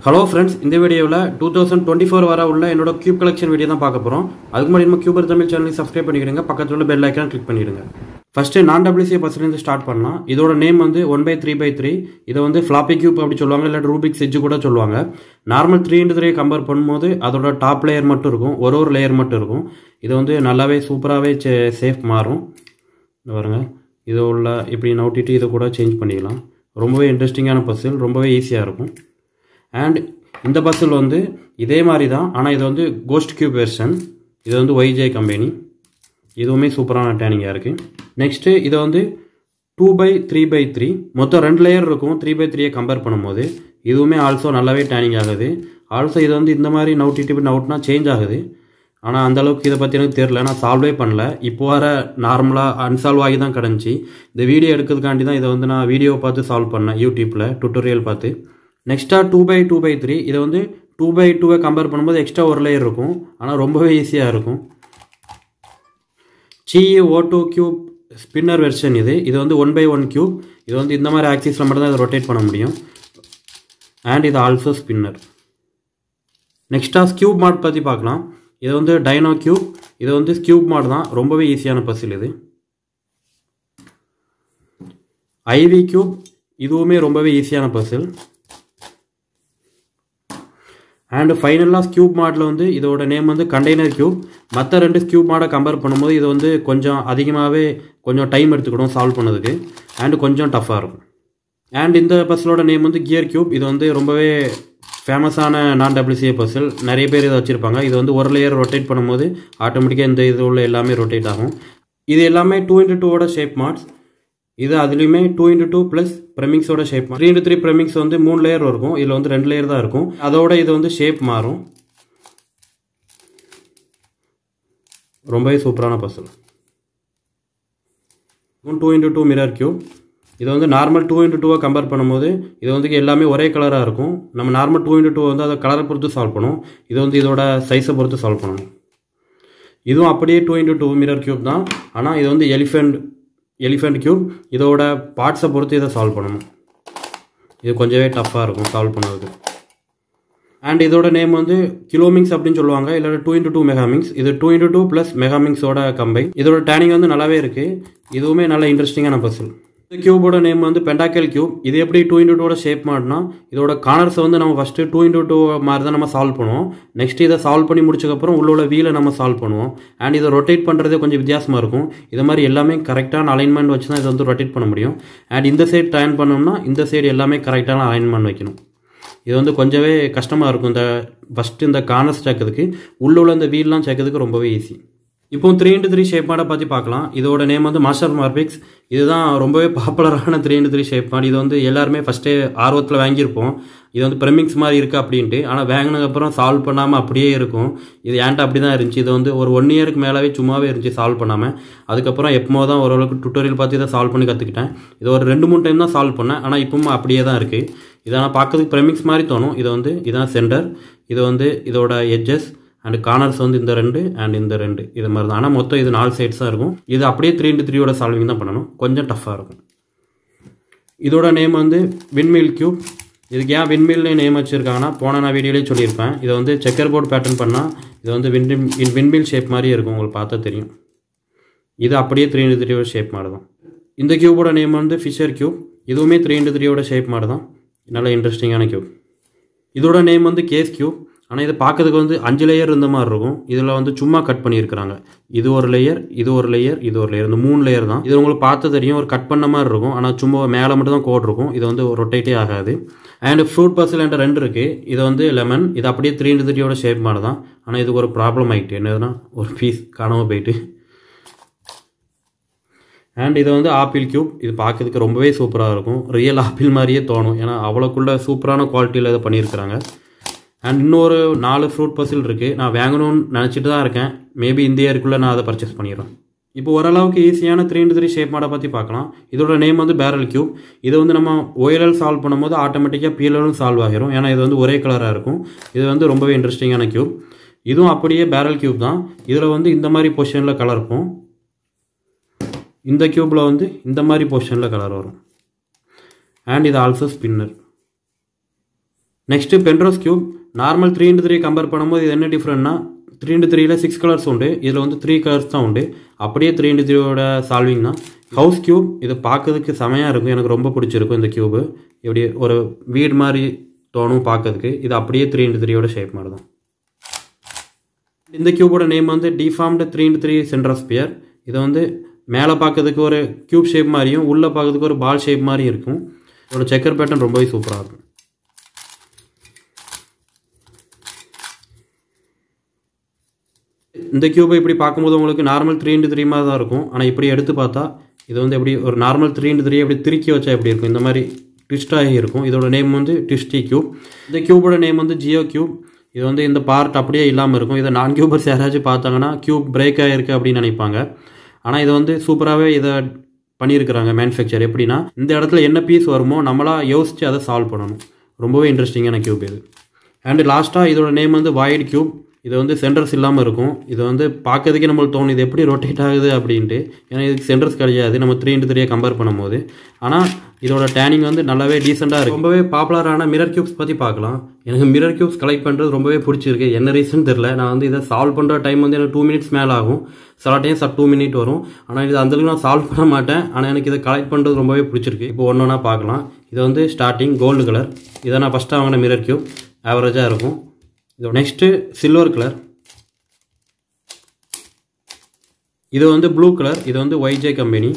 hello friends இந்த வீடியோவில் two thousand twenty four வர உள்ள என்னோட கியூப் கலெக்ஷன் வீடியோ தான் பார்க்க போகிறோம் அதுக்கு முன்னாடி நம்ம கியூபர் தமிழ் சேனலையும் சப்ஸ்கிரைப் பண்ணிக்கிடுங்க பக்கத்தில் உள்ள பெல் ஐக்கான் கிளிக் பண்ணிடுங்க ஃபஸ்ட்டு நான் டபிள்யூசி பஸ்லேருந்து ஸ்டார்ட் பண்ணலாம் இதோட நேம் வந்து one by three by three இதை வந்து ஃப்ளாப்பி கியூப் அப்படி சொல்லுவாங்க இல்லை ரூபிக் செஜ்ஜு கூட சொல்லுவாங்க normal three into three compare பண்ணும்போது அதோட டாப் லேயர் மட்டும் இருக்கும் ஒரு ஒரு லேயர் மட்டும் இருக்கும் இது வந்து நல்லாவே சூப்பராகவே சேஃப் மாறும் இந்த பாருங்க இது உள்ள இப்படி நவுட்டிட்டு இதை கூட சேஞ்ச் பண்ணிக்கலாம் ரொம்பவே இன்ட்ரெஸ்டிங்கான பஸ்ஸில் ரொம்பவே ஈஸியாக இருக்கும் அண்ட் இந்த பஸ்ஸில் வந்து இதே மாதிரி தான் ஆனால் இது வந்து கோஸ்ட் கியூப் வெர்ஷன் இது வந்து ஒய்ஜே கம்பெனி இதுவுமே சூப்பரான டேனிங்காக இருக்குது நெக்ஸ்ட்டு இதை வந்து two by three by three மொத்தம் ரெண்டு லேயர் இருக்கும் த்ரீ பை த்ரீயை கம்பேர் பண்ணும்போது இதுவுமே ஆல்சோ நல்லாவே டேனிங் ஆகுது ஆல்சோ இது வந்து இந்த மாதிரி நவுட்டிட்டு இப்படி நவுட்னா சேஞ்ச் ஆகுது ஆனால் அந்த அளவுக்கு இதை பற்றி எனக்கு தெரில நான் சால்வே பண்ணல இப்போ வர நார்மலாக அன்சால்வ் ஆகி தான் கிடந்துச்சு இந்த வீடியோ எடுக்கிறதுக்காண்டி தான் இதை வந்து நான் வீடியோ பார்த்து சால்வ் பண்ணேன் யூடியூப்பில் டுட்டோரியல் பார்த்து நெக்ஸ்ட்டாக two by two by three இதை வந்து டூ பை டூவை கம்பேர் பண்ணும்போது எக்ஸ்ட்ரா ஒரு லேயர் இருக்கும் ஆனால் ரொம்பவே ஈஸியாக இருக்கும் C E O two cube spinner version இது இது வந்து ஒன் பை ஒன் கியூப் இது வந்து இந்த மாதிரி ஆக்சிஸில் மட்டும் தான் இதை ரொட்டேட் பண்ண முடியும் அண்ட் இது ஆல்சோ ஸ்பின்னர் நெக்ஸ்ட்டாக ஸ்கியூப் மாட் பற்றி பார்க்கலாம் இது வந்து டைனோ கியூப் இது வந்து ஸ்கியூப் மாட் தான் ரொம்பவே ஈஸியான பஸ்ஸில் இது ஐவி கியூப் இதுவுமே ரொம்பவே ஈஸியான பஸ்ஸில் அண்ட் ஃபைனலாக ஸ்கியூப் மாடில் வந்து இதோட நேம் வந்து கண்டெய்னர் கியூப் மற்ற ரெண்டு ஸ்கியூப் மாடை கம்பேர் பண்ணும்போது இது வந்து கொஞ்சம் அதிகமாகவே கொஞ்சம் டைம் எடுத்துக்கிடும் சால்வ் பண்ணதுக்கு அண்ட் கொஞ்சம் டஃப்பாக இருக்கும் அண்ட் இந்த பஸ்ஸிலோட நேம் வந்து கியர் கியூப் இது வந்து ரொம்பவே ஃபேமஸான நான் டபிள்யூசிஏ பஸ்ஸில் நிறைய பேர் இதை வச்சுருப்பாங்க இது வந்து ஒரு லேயர் ரொட்டேட் பண்ணும்போது ஆட்டோமேட்டிக்காக இந்த இது உள்ள எல்லாமே ரொட்டேட் ஆகும் இது எல்லாமே டூ இன்ட்டு டூவோட ஷேப் மார்க்ஸ் இது அதுலேயுமே டூ இன்ட்டு டூ ப்ளஸ் ப்ரெமிங்ஸோட ஷேப் த்ரீ இன்ட்டு த்ரீ ப்ரெமிங்ஸ் வந்து மூணு லேயர் இருக்கும் இதில் வந்து ரெண்டு லேயர் தான் இருக்கும் அதோட இது வந்து ஷேப் மாறும் ரொம்பவே சூப்பரான பஸ்ஸில் two into two mirror cube இது வந்து நார்மல் டூ இன்ட்டு டூவை கம்பேர் பண்ணும்போது இது வந்து எல்லாமே ஒரே கலராக இருக்கும் நம்ம நார்மல் டூ இன்ட்டு டூ வந்து அதை கலரை பொறுத்து சால்வ் பண்ணும் இது வந்து இதோட சைஸை பொறுத்து சால்வ் பண்ணணும் இதுவும் அப்படியே two into two mirror cube தான் ஆனால் இது வந்து எலிஃபெண்ட் எலிஃபெண்ட் கியூப் இதோட பார்ட்ஸை பொறுத்து இதை சால்வ் பண்ணணும் இது கொஞ்சமே டஃப்பாக இருக்கும் சால்வ் பண்ணதுக்கு அண்ட் இதோட நேம் வந்து கிலோமிங்ஸ் அப்படின்னு சொல்லுவாங்க இல்லை டூ இன்ட்டு டூ மெகாமிங்ஸ் இது டூ இன்ட்டு டூ ப்ளஸ் மெகாமிங்ஸோட கம்பை இதோட டேனிங் வந்து நல்லாவே இருக்குது இதுவுமே நல்ல இன்ட்ரெஸ்டிங்கான பஸ்ஸில் இந்த கியூபோட நேம் வந்து பெண்டாக்கல் கியூப் இது எப்படி டூ இன்ட்டு டூட ஷேப் மாட்டினா இதோட கார்னர்ஸை வந்து நம்ம ஃபஸ்ட்டு டூ இன்ட்டு டூ மாதிரி தான் நம்ம சால்வ் பண்ணுவோம் நெக்ஸ்ட் இதை சால்வ் பண்ணி முடிச்சக்கப்புறம் உள்ள உள்ள வீலை நம்ம சால்வ் பண்ணுவோம் அண்ட் இதை ரொட்டேட் பண்ணுறதே கொஞ்சம் வித்தியாசமாக இருக்கும் இது மாதிரி எல்லாமே கரெக்டான அலைன்மெண்ட் வச்சு தான் இதை வந்து ரொட்டேட் பண்ண முடியும் அண்ட் இந்த சைடு டர்ன் பண்ணோம்னா இந்த சைடு எல்லாமே கரெக்டான அலைன்மெண்ட் வைக்கணும் இது வந்து கொஞ்சமே கஷ்டமாக இருக்கும் இந்த ஃபஸ்ட்டு இந்த கார்னர்ஸ் சேர்க்கறதுக்கு உள்ள உள்ள இந்த வீல்லாம் சேர்க்கறதுக்கு ரொம்பவே ஈஸி இப்போ த்ரீ இன்ட்டு த்ரீ ஷேப் மாடை பற்றி பார்க்கலாம் இதோட நேம் வந்து மாஸ்டர் மார்பிக்ஸ் இதுதான் ரொம்பவே பாப்புலரான த்ரீ இன்ட்டு த்ரீ ஷேப் மாடு இது வந்து எல்லாருமே ஃபஸ்ட்டே ஆர்வத்தில் வாங்கியிருப்போம் இது வந்து ப்ரெமிக்ஸ் மாதிரி இருக்குது அப்படின்ட்டு ஆனால் வாங்கினதுக்கப்புறம் சால்வ் பண்ணாமல் அப்படியே இருக்கும் இது ஏன்ட்ட அப்படி தான் இருந்துச்சு இது வந்து ஒரு ஒன் இயருக்கு மேலாவே சும்மாவே இருந்துச்சு சால்வ் பண்ணாமல் அதுக்கப்புறம் எப்போ தான் ஓரளவுக்கு டுட்டோரியல் பார்த்து இதை சால்வ் பண்ணி கற்றுக்கிட்டேன் இது ஒரு ரெண்டு மூணு டைம் தான் சால்வ் பண்ணேன் ஆனால் இப்பவும் அப்படியே தான் இருக்குது இதை நான் பார்க்கறதுக்கு ப்ரெமிக்ஸ் மாதிரி தோணும் இது வந்து இதான் சென்டர் இது வந்து இதோட எட்ஜஸ் அண்ட் கார்னர்ஸ் வந்து இந்த ரெண்டு அண்ட் இந்த ரெண்டு இது மாதிரி தான் ஆனால் மொத்தம் இது நாலு சைட்ஸ் தான் இருக்கும் இது அப்படியே த்ரீ இன்ட்டு த்ரீயோட சால்விங் தான் பண்ணணும் கொஞ்சம் டஃப்பாக இருக்கும் இதோட நேம் வந்து விண்மில் கியூப் இதுக்கு ஏன் விண்மில்னு நேம் வச்சுருக்காங்கன்னா போன நான் வீடியோலேயே சொல்லியிருப்பேன் இதை வந்து செக்கர் போர்ட் பேட்டர்ன் பண்ணால் இது வந்து விண்ட் விண்மில் ஷேப் மாதிரியே இருக்கும் உங்களுக்கு பார்த்தா தெரியும் இது அப்படியே த்ரீ இன்ட்டு த்ரீயோட ஷேப் மாதிரி தான் இந்த கியூபோட நேம் வந்து ஃபிஷர் கியூப் இதுவுமே த்ரீ இன்ட்டு த்ரீயோட ஷேப் மாதிரி தான் நல்ல இன்ட்ரெஸ்டிங்கான கியூப் இதோட நேம் வந்து கேஸ் கியூப் ஆனால் இது பார்க்கறதுக்கு வந்து அஞ்சு லேயர் இருந்த மாதிரி இருக்கும் இதில் வந்து சும்மா கட் பண்ணியிருக்கிறாங்க இது ஒரு லேயர் இது ஒரு லேயர் இது ஒரு லேயர் இந்த மூணு லேயர் தான் இது உங்களுக்கு பார்த்து தெரியும் ஒரு கட் பண்ண மாதிரி இருக்கும் ஆனால் சும்மா மேலே மட்டும் தான் கோட் இருக்கும் இது வந்து ரொட்டேட்டே ஆகாது அண்ட் ஃப்ரூட் பர்சல் என்ற ரெண்டு இருக்குது இது வந்து லெமன் இது அப்படியே த்ரீ இன்ட்டு த்ரீயோட ஷேப் மாதிரி தான் ஆனால் இதுக்கு ஒரு ப்ராப்ளம் ஆகிட்டு என்னதுன்னா ஒரு பீஸ் காணாமல் போயிட்டு அண்ட் இது வந்து ஆப்பிள் கியூப் இது பார்க்கறதுக்கு ரொம்பவே சூப்பராக இருக்கும் ரியல் ஆப்பிள் மாதிரியே தோணும் ஏன்னா அவ்வளோக்குள்ள சூப்பரான குவாலிட்டியில் இதை பண்ணியிருக்கிறாங்க அண்ட் இன்னொரு நாலு ஃப்ரூட் பசில் இருக்குது நான் வாங்கணும்னு நினச்சிட்டு தான் இருக்கேன் மேபி இந்த இயருக்குள்ளே நான் அதை பர்ச்சேஸ் பண்ணிடுறேன் இப்போ ஓரளவுக்கு ஈஸியான த்ரீ இன்ட்டு த்ரீ ஷேப் மாடை பற்றி பார்க்கலாம் இதோட நேம் வந்து பேரல் கியூப் இது வந்து நம்ம ஒயரல் சால்வ் பண்ணும்போது ஆட்டோமேட்டிக்காக பீலரும் சால்வ் ஆகிரும் ஏன்னா இது வந்து ஒரே கலராக இருக்கும் இது வந்து ரொம்பவே இன்ட்ரெஸ்டிங்கான கியூப் இதுவும் அப்படியே பேரல் கியூப் தான் இதில் வந்து இந்த மாதிரி பொசிஷனில் கலர் இருக்கும் இந்த கியூப்பில் வந்து இந்த மாதிரி பொசிஷனில் கலர் வரும் அண்ட் இது also spinner next Penrose cube normal three into three compare பண்ணும்போது இது என்ன டிஃப்ரெண்ட்னா த்ரீ இன்ட்டு த்ரீல சிக்ஸ் கலர்ஸ் உண்டு இதில் வந்து த்ரீ கலர்ஸ் தான் உண்டு அப்படியே த்ரீ இன்ட்டு த்ரீயோட சால்விங் தான் ஹவுஸ் கியூப் இது பார்க்கறதுக்கு செமையாக இருக்கும் எனக்கு ரொம்ப பிடிச்சிருக்கும் இந்த கியூபு இப்படி ஒரு வீடு மாதிரி தோணும் பார்க்கறதுக்கு இது அப்படியே த்ரீ இன்ட்டு த்ரீயோட ஷேப் மாதிரி தான் இந்த கியூபோட நேம் வந்து deformed three into three central sphere இது வந்து மேலே பார்க்கறதுக்கு ஒரு கியூப் ஷேப் மாதிரியும் உள்ளே பார்க்கறதுக்கு ஒரு பால் ஷேப் மாதிரியும் இருக்கும் இதோட செக்கர் பேட்டர்ன் ரொம்பவே சூப்பராக இருக்கும் இந்த கியூபை இப்படி பார்க்கும்போது உங்களுக்கு நார்மல் த்ரீ இன்ட்டு த்ரீ மாதிரி தான் இருக்கும் ஆனால் இப்படி எடுத்து பார்த்தா இது வந்து எப்படி ஒரு நார்மல் த்ரீ இன்ட்டு த்ரீ எப்படி திருக்கி வச்சா எப்படி இருக்கும் இந்த மாதிரி ட்விஸ்டாகி இருக்கும் இதோட நேம் வந்து ட்விஸ்டி கியூப் இந்த கியூபோட நேம் வந்து ஜியோ கியூப் இது வந்து இந்த பார்ட் அப்படியே இல்லாமல் இருக்கும் இதை நான் கியூபர்ஸ் யாராச்சும் பார்த்தாங்கன்னா கியூப் பிரேக் ஆகிருக்கு அப்படின்னு நினைப்பாங்க ஆனால் இது வந்து சூப்பராகவே இதை பண்ணியிருக்கிறாங்க மேனுஃபேக்சர் எப்படின்னா இந்த இடத்துல என்ன பீஸ் வருமோ நம்மளா யோசித்து அதை சால்வ் பண்ணணும் ரொம்பவே இன்ட்ரெஸ்டிங்கான கியூப் இது அண்டு லாஸ்ட்டாக இதோட நேம் வந்து வாய்டு கியூப் இது வந்து சென்டர்ஸ் இல்லாமல் இருக்கும் இது வந்து பார்க்கறதுக்கே நம்மளுக்கு தோணும் இது எப்படி ரொட்டேட் ஆகுது அப்படின்ட்டு ஏன்னா இதுக்கு சென்டர்ஸ் கிடையாது நம்ம த்ரீ இன்ட்டு த்ரீயை கம்பேர் பண்ணும்போது ஆனால் இதோட டேனிங் வந்து நல்லாவே டீசெண்டாக இருக்கும் ரொம்பவே பாப்புலரான மிரர் கியூப்ஸ் பற்றி பார்க்கலாம் எனக்கு மிரர் கியூப்ஸ் கலெக்ட் பண்ணுறது ரொம்பவே பிடிச்சிருக்கு என்ன ரீசன் தெரில நான் வந்து இதை சால்வ் பண்ணுற டைம் வந்து எனக்கு டூ மினிட்ஸ் மேலே ஆகும் சில டைம் சார் டூ மினிட் வரும் ஆனால் இது அந்தளவுக்கு நான் சால்வ் பண்ண மாட்டேன் ஆனால் எனக்கு இதை கலெக்ட் பண்ணுறது ரொம்பவே பிடிச்சிருக்கு இப்போ ஒன்று ஒன்றா பார்க்கலாம் இது வந்து ஸ்டார்டிங் கோல்டு கலர் இதை நான் ஃபஸ்ட்டாக வாங்கின மிரர் கியூப் ஆவரேஜாக இருக்கும் இது நெக்ஸ்ட்டு சில்வர் கலர் இது வந்து ப்ளூ கலர் இது வந்து ஒய்ஜே கம்பெனி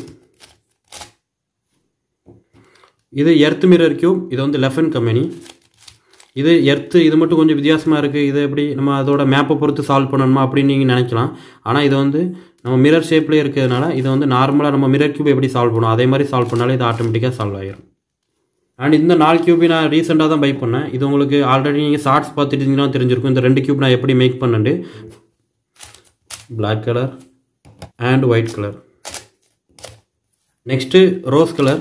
இது எர்த் மிரர் கியூப் இது வந்து லெஃபன் கம்பெனி இது எர்த்து இது மட்டும் கொஞ்சம் வித்தியாசமாக இருக்குது இது எப்படி நம்ம அதோட மேப்பை பொறுத்து சால்வ் பண்ணணுமா அப்படின்னு நீங்கள் நினைக்கலாம் ஆனால் இது வந்து நம்ம மிரர் ஷேப்லேயே இருக்கிறதுனால இது வந்து நார்மலாக நம்ம மிரர் கியூப் எப்படி சால்வ் பண்ணுவோம் அதே மாதிரி சால்வ் பண்ணாலே இது ஆட்டோமேட்டிக்காக சால்வ் ஆகிடும் அண்ட் இந்த நாலு கியூபி நான் ரீசெண்டாக தான் பை பண்ணேன் இது உங்களுக்கு ஆல்ரெடி நீங்கள் ஷார்ட்ஸ் பார்த்துட்டீங்கன்னா தெரிஞ்சிருக்கும் இந்த ரெண்டு கியூப் நான் எப்படி மேக் பண்ணேன்ட்டு black colour and white colour next rose colour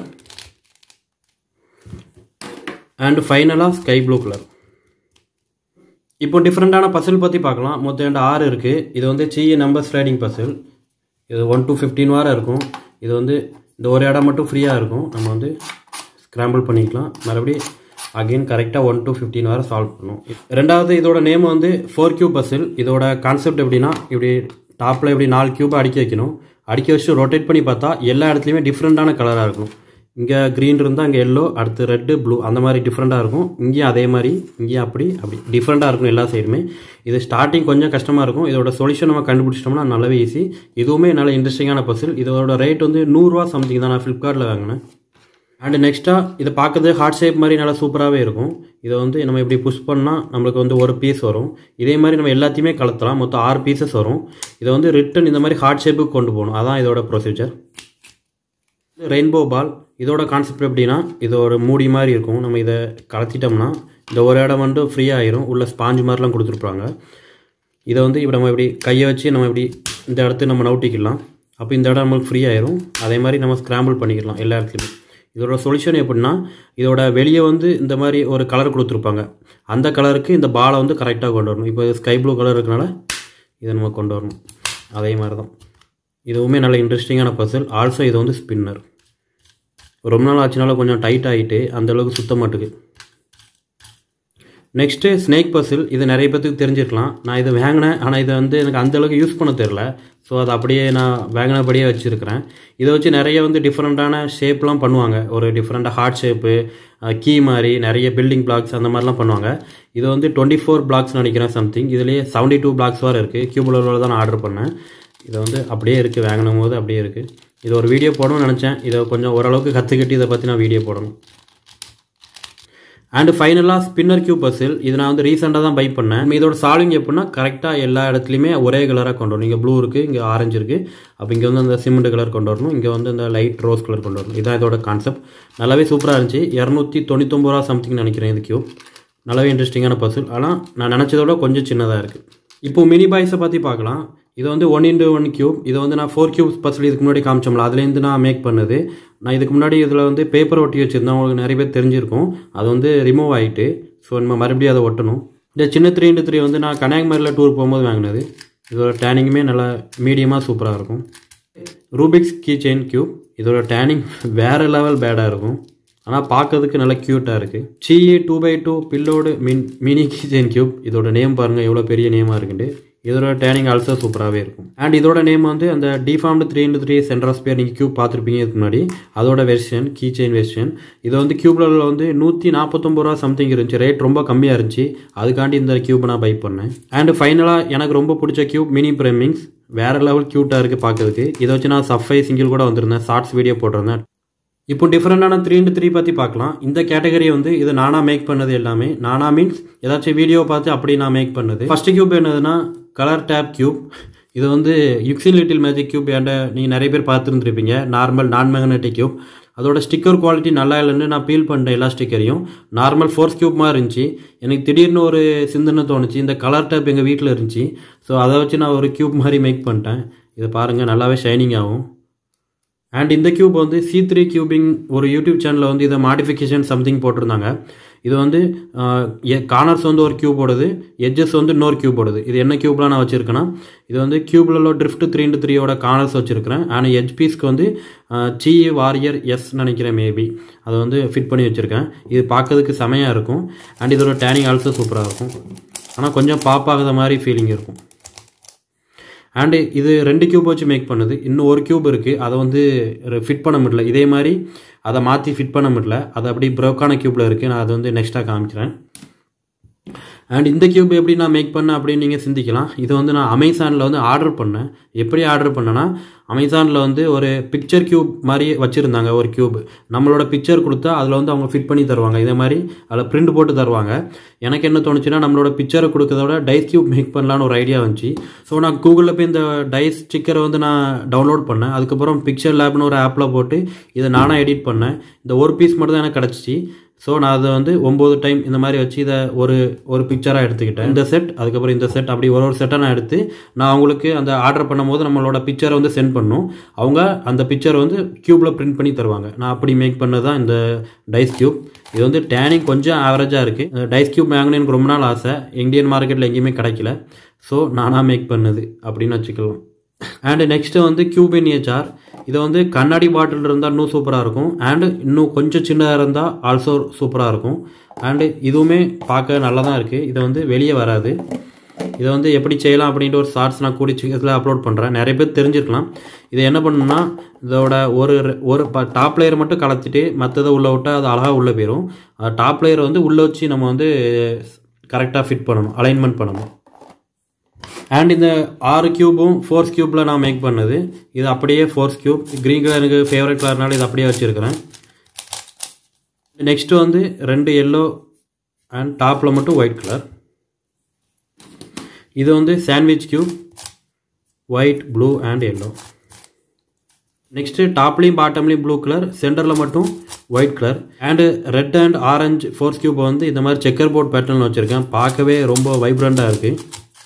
and ஃபைனலாக ஸ்கை ப்ளூ கலர் இப்போ டிஃப்ரெண்ட்டான பசில் பற்றி பார்க்கலாம் மொத்தம் ரெண்டு ஆறு இருக்குது இது வந்து சிஏ நம்பர் ஸ்லைடிங் பசில் இது ஒன் டு ஃபிஃப்டீன் வாரம் இருக்கும் இது வந்து இந்த ஒரு இடம் மட்டும் ஃப்ரீயாக இருக்கும் நம்ம வந்து ஸ்க்ராம்பிள் பண்ணிக்கலாம் மறுபடியும் அகெயின் கரெக்டாக ஒன் டு ஃபிஃப்டீன் வரை சால்வ் பண்ணும் ரெண்டாவது இதோட நேம் வந்து ஃபோர் கியூப் பசில் இதோட கான்செப்ட் எப்படின்னா இப்படி டாப்பில் இப்படி நாலு கியூப் அடுக்கி வைக்கணும் அடுக்கி வச்சு ரொட்டேட் பண்ணி பார்த்தா எல்லா இடத்துலையுமே டிஃப்ரெண்ட்டான கலராக இருக்கும் இங்கே க்ரீன் இருந்தால் இங்கே எல்லோ அடுத்து ரெட்டு ப்ளூ அந்த மாதிரி டிஃப்ரெண்ட்டாக இருக்கும் இங்கேயும் அதே மாதிரி இங்கேயும் அப்படி அப்படி டிஃப்ரெண்ட்டாக இருக்கும் எல்லா சைடுமே இது ஸ்டார்டிங் கொஞ்சம் கஷ்டமாக இருக்கும் இதோட சொல்யூஷன் நம்ம கண்டுபிடிச்சிட்டோம்னா நல்லாவே ஈஸி இதுவுமே நல்ல இன்ட்ரெஸ்டிங்கான பசில் இதோட ரேட் வந்து நூறுரூவா சம்திங் தான் நான் ஃப்ளிப்கார்ட்டில் வாங்கினேன் அண்டு நெக்ஸ்ட்டாக இதை பார்க்கறது ஹார்ட் ஷேப் மாதிரி நல்லா சூப்பராகவே இருக்கும் இதை வந்து நம்ம இப்படி புஷ் பண்ணால் நம்மளுக்கு வந்து ஒரு பீஸ் வரும் இதே மாதிரி நம்ம எல்லாத்தையுமே கலத்தலாம் மொத்தம் ஆறு பீசஸ் வரும் இதை வந்து ரிட்டன் இந்த மாதிரி ஹார்ட் ஷேப்புக்கு கொண்டு போகணும் அதான் இதோட ப்ரொசீஜர் ரெயின்போ பால் இதோட கான்செப்ட் எப்படின்னா இது ஒரு மூடி மாதிரி இருக்கும் நம்ம இதை கலத்திட்டோம்னா இந்த ஒரு இடம் வந்து ஃப்ரீ ஆயிரும் உள்ள ஸ்பாஞ்சு மாதிரிலாம் கொடுத்துருப்பாங்க இதை வந்து இப்போ நம்ம இப்படி கையை வச்சு நம்ம இப்படி இந்த இடத்த நம்ம நவுட்டிக்கலாம் அப்போ இந்த இடம் நம்மளுக்கு ஃப்ரீ ஆயிரும் அதே மாதிரி நம்ம ஸ்க்ராம்பிள் பண்ணிக்கலாம் எல்லா இடத்துலையும் இதோட சொல்யூஷன் எப்படின்னா இதோட வெளியே வந்து இந்த மாதிரி ஒரு கலர் கொடுத்துருப்பாங்க அந்த கலருக்கு இந்த பாலை வந்து கரெக்டாக கொண்டு வரணும் இப்போ ஸ்கை ப்ளூ கலர் இருக்கனால இதை நம்ம கொண்டு வரணும் அதே மாதிரி தான் இதுவுமே நல்ல இன்ட்ரெஸ்டிங்கான பசில் ஆல்சோ இது வந்து ஸ்பின்னர் ரொம்ப நாள் ஆச்சுனால கொஞ்சம் டைட் ஆகிட்டு அந்தளவுக்கு சுத்த மாட்டுக்கு நெக்ஸ்ட்டு ஸ்னேக் பசில் இது நிறைய பேத்துக்கு தெரிஞ்சிருக்கலாம் நான் இதை வாங்கினேன் ஆனால் இதை வந்து எனக்கு அந்தளவுக்கு யூஸ் பண்ண தெரில ஸோ அதை அப்படியே நான் வாங்கினபடியே வச்சுருக்கிறேன் இதை வச்சு நிறைய வந்து டிஃப்ரெண்ட்டான ஷேப்லாம் பண்ணுவாங்க ஒரு டிஃப்ரெண்ட்டாக ஹார்ட் ஷேப்பு கீ மாதிரி நிறைய பில்டிங் பிளாக்ஸ் அந்த மாதிரிலாம் பண்ணுவாங்க இது வந்து டுவெண்ட்டி ஃபோர் பிளாக்ஸ் நினைக்கிறேன் சம்திங் இதுலேயே செவன்ட்டி டூ பிளாக்ஸ் வரை இருக்குது கியூபுலரில் தான் நான் ஆர்டர் பண்ணேன் இதை வந்து அப்படியே இருக்குது வாங்கினும் போது அப்படியே இருக்குது இது ஒரு வீடியோ போடணும்னு நினச்சேன் இதை கொஞ்சம் ஓரளவுக்கு கற்றுக்கிட்டு இதை பற்றி நான் வீடியோ போடணும் அண்ட் ஃபைனலாக ஸ்பின்னர் கியூ பசில் இது நான் வந்து ரீசெண்டாக தான் பை பண்ணேன் இதோட சால்விங் எப்படின்னா கரெக்டாக எல்லா இடத்துலையுமே ஒரே கலராக கொண்டு வரணும் இங்கே ப்ளூ இருக்குது இங்கே ஆரஞ்சு இருக்குது அப்போ இங்கே வந்து அந்த சிமெண்ட் கலர் கொண்டு வரணும் இங்கே வந்து அந்த லைட் ரோஸ் கலர் கொண்டு வரணும் இதான் இதோட கான்செப்ட் நல்லாவே சூப்பராக இருந்துச்சு இரநூத்தி தொண்ணூத்தொம்பது ரூபா சம்திங் நினைக்கிறேன் இது கியூ நல்லாவே இன்ட்ரெஸ்டிங்கான பசில் ஆனால் நான் நினச்சதோட கொஞ்சம் சின்னதாக இருக்குது இப்போ மினி பாய்ஸை பற்றி பார்க்கலாம் இது வந்து ஒன் இன்டு ஒன் கியூப் இது வந்து நான் ஃபோர் கியூப்ஸ் பசில் இதுக்கு முன்னாடி காமிச்சோம்ல அதுலேருந்து நான் மேக் பண்ணது நான் இதுக்கு முன்னாடி இதில் வந்து பேப்பர் ஒட்டி வச்சுருந்தேன் உங்களுக்கு நிறைய பேர் தெரிஞ்சிருக்கும் அது வந்து ரிமூவ் ஆகிட்டு ஸோ நம்ம மறுபடியும் அதை ஒட்டணும் இந்த சின்ன த்ரீ இன்ட்டு த்ரீ வந்து நான் கன்னியாகுமரியில் டூர் போகும்போது வாங்கினது இதோட டேனிங்குமே நல்லா மீடியமாக சூப்பராக இருக்கும் ரூபிக்ஸ் கீ செயின் கியூப் இதோட டேனிங் வேறு லெவல் பேடாக இருக்கும் ஆனால் பார்க்கறதுக்கு நல்லா க்யூட்டாக இருக்குது சிஇ டூ பை டூ பில்லோடு மின் மினி கிச்சன் கியூப் இதோட நேம் பாருங்கள் எவ்வளோ பெரிய நேமாக இருக்குண்டு இதோட டேனிங் ஆல்சோ சூப்பராகவே இருக்கும் அண்ட் இதோட நேம் வந்து அந்த டிஃபார்ம்டு த்ரீ இன்டு த்ரீ சென்ட்ராஸ் பேர் நீங்கள் கியூப் பார்த்துருப்பீங்க இதுக்கு முன்னாடி அதோட வெர்ஷன் கீ செயின் வெர்ஷன் இது வந்து கியூப்ல வந்து நூற்றி நாற்பத்தொம்பது ரூபா சம்திங் இருந்துச்சு ரேட் ரொம்ப கம்மியாக இருந்துச்சு அதுக்காண்டி இந்த கியூப் நான் பை பண்ணேன் அண்ட் ஃபைனலாக எனக்கு ரொம்ப பிடிச்ச கியூப் மினி பிரமிங்ஸ் வேற லெவல் க்யூட்டாக இருக்குது பார்க்கறதுக்கு இதை வச்சு நான் சஃபை சிங்கிள் கூட வந்திருந்தேன் ஷார்ட்ஸ் வீடியோ போட்டிருந்தேன் இப்போ டிஃப்ரெண்டான த்ரீ இன்ட்டு த்ரீ பற்றி பார்க்கலாம் இந்த கேட்டகரி வந்து இது நானாக மேக் பண்ணது எல்லாமே நானா மீன்ஸ் ஏதாச்சும் வீடியோ பார்த்து அப்படி நான் மேக் பண்ணது ஃபர்ஸ்ட் கியூப் என்னதுன்னா கலர் டேப் கியூப் இது வந்து யுக்ஸின் லிட்டில் மேஜிக் கியூப் ஏண்ட நீங்கள் நிறைய பேர் பார்த்துருந்துருப்பீங்க நார்மல் நான் மேக்னெட்டிக் கியூப் அதோட ஸ்டிக்கர் குவாலிட்டி நல்லா இல்லைன்னு நான் பீல் பண்ணிட்டேன் எல்லா ஸ்டிக்கரையும் நார்மல் ஃபோர்ஸ் கியூப் மாதிரி இருந்துச்சு எனக்கு திடீர்னு ஒரு சிந்தனை தோணுச்சு இந்த கலர் டேப் எங்கள் வீட்டில் இருந்துச்சு ஸோ அதை வச்சு நான் ஒரு கியூப் மாதிரி மேக் பண்ணிட்டேன் இதை பாருங்கள் நல்லாவே ஷைனிங் ஆகும் அண்ட் இந்த கியூப் வந்து சி த்ரீ கியூபிங் ஒரு யூடியூப் சேனலில் வந்து இதை மாடிஃபிகேஷன் சம்திங் போட்டிருந்தாங்க இது வந்து கார்னர்ஸ் வந்து ஒரு கியூப் ஓடுது எட்ஜஸ் வந்து இன்னொரு கியூப் ஓடுது இது என்ன கியூப்லாம் நான் வச்சுருக்கேன்னா இது வந்து கியூப்ல ட்ரிஃப்ட் த்ரீ இன்ட்டு த்ரீயோட கார்னர்ஸ் வச்சுருக்கிறேன் அண்ட் எஜ் பீஸ்க்கு வந்து சி வாரியர் எஸ் நினைக்கிறேன் மேபி அதை வந்து ஃபிட் பண்ணி வச்சுருக்கேன் இது பார்க்கறதுக்கு செமையாக இருக்கும் அண்ட் இதோட டேனிங் ஆல்சோ சூப்பராக இருக்கும் ஆனால் கொஞ்சம் பாப் ஆகாத மாதிரி ஃபீலிங் இருக்கும் அண்டு இது ரெண்டு கியூப் வச்சு மேக் பண்ணுது இன்னும் ஒரு கியூப் இருக்குது அதை வந்து ஃபிட் பண்ண முடியல இதே மாதிரி அதை மாற்றி ஃபிட் பண்ண முடியல அது அப்படி ப்ரோக்கான கியூப்பில் இருக்குது நான் அதை வந்து நெக்ஸ்ட்டாக காமிக்கிறேன் அண்ட் இந்த கியூப் எப்படி நான் மேக் பண்ணேன் அப்படின்னு நீங்கள் சிந்திக்கலாம் இது வந்து நான் அமேசானில் வந்து ஆர்டர் பண்ணேன் எப்படி ஆர்டர் பண்ணேன்னா அமேசானில் வந்து ஒரு பிக்சர் கியூப் மாதிரி வச்சுருந்தாங்க ஒரு கியூப் நம்மளோட பிக்சர் கொடுத்தா அதில் வந்து அவங்க ஃபிட் பண்ணி தருவாங்க இதே மாதிரி அதில் பிரிண்ட் போட்டு தருவாங்க எனக்கு என்ன தோணுச்சுன்னா நம்மளோட பிக்சரை கொடுக்கறதோட டைஸ் கியூப் மேக் பண்ணலான்னு ஒரு ஐடியா வந்துச்சு ஸோ நான் கூகுளில் போய் இந்த டைஸ் ஸ்டிக்கரை வந்து நான் டவுன்லோட் பண்ணேன் அதுக்கப்புறம் பிக்சர் லேப்னு ஒரு ஆப்பில் போட்டு இதை நானாக எடிட் பண்ணேன் இந்த ஒரு பீஸ் மட்டும் தான் எனக்கு கிடச்சிச்சு ஸோ நான் அதை வந்து ஒம்பது டைம் இந்த மாதிரி வச்சு இதை ஒரு ஒரு பிக்சராக எடுத்துக்கிட்டேன் இந்த செட் அதுக்கப்புறம் இந்த செட் அப்படி ஒரு ஒரு செட்டை நான் எடுத்து நான் அவங்களுக்கு அந்த ஆர்டர் பண்ணும்போது நம்மளோட பிக்சரை வந்து சென்ட் பண்ணும் அவங்க அந்த பிக்சரை வந்து க்யூப்பில் பிரிண்ட் பண்ணி தருவாங்க நான் அப்படி மேக் பண்ணது தான் இந்த டைஸ் க்யூப் இது வந்து டேனிங் கொஞ்சம் ஆவரேஜாக இருக்குது டைஸ் க்யூப் வாங்கணும்னு எனக்கு ரொம்ப நாள் ஆசை இந்தியன் மார்க்கெட்டில் எங்கேயுமே கிடைக்கல ஸோ நானாக மேக் பண்ணது அப்படின்னு வச்சுக்கலாம் அண்டு நெக்ஸ்ட்டு வந்து கியூபின் ஏச்சார் இது வந்து கண்ணாடி பாட்டில் இருந்தால் இன்னும் சூப்பராக இருக்கும் அண்டு இன்னும் கொஞ்சம் சின்னதாக இருந்தால் ஆல்சோ சூப்பராக இருக்கும் அண்டு இதுவுமே பார்க்க நல்லா தான் இருக்குது இது வந்து வெளியே வராது இதை வந்து எப்படி செய்யலாம் அப்படின்ட்டு ஒரு ஷார்ட்ஸ் நான் கூடி சீக்கிரத்தில் அப்லோட் பண்ணுறேன் நிறைய பேர் தெரிஞ்சிருக்கலாம் இதை என்ன பண்ணணும்னா இதோட ஒரு ஒரு டாப் லேயர் மட்டும் கலத்திட்டு மற்றதை உள்ளே விட்டால் அது அழகாக உள்ளே போயிடும் டாப் லேயர் வந்து உள்ளே வச்சு நம்ம வந்து கரெக்டாக ஃபிட் பண்ணணும் அலைன்மெண்ட் பண்ணணும் அண்ட் இந்த ஆறு க்யூபும் ஃபோர்ஸ் க்யூப்பில் நான் மேக் பண்ணது இது அப்படியே ஃபோர்ஸ் க்யூப் க்ரீன் கலர் எனக்கு ஃபேவரட் கலர்னால இது அப்படியே வச்சுருக்கிறேன் நெக்ஸ்ட்டு வந்து ரெண்டு எல்லோ அண்ட் டாப்பில் மட்டும் ஒயிட் கலர் இது வந்து sandwich cube white blue and yellow next டாப்லேயும் பாட்டம்லேயும் ப்ளூ கலர் சென்டரில் மட்டும் white colour and red and orange force cube வந்து இந்த மாதிரி செக்கர் போர்ட் பேட்டர்னில் வச்சுருக்கேன் பார்க்கவே ரொம்ப வைப்ரண்ட்டாக இருக்குது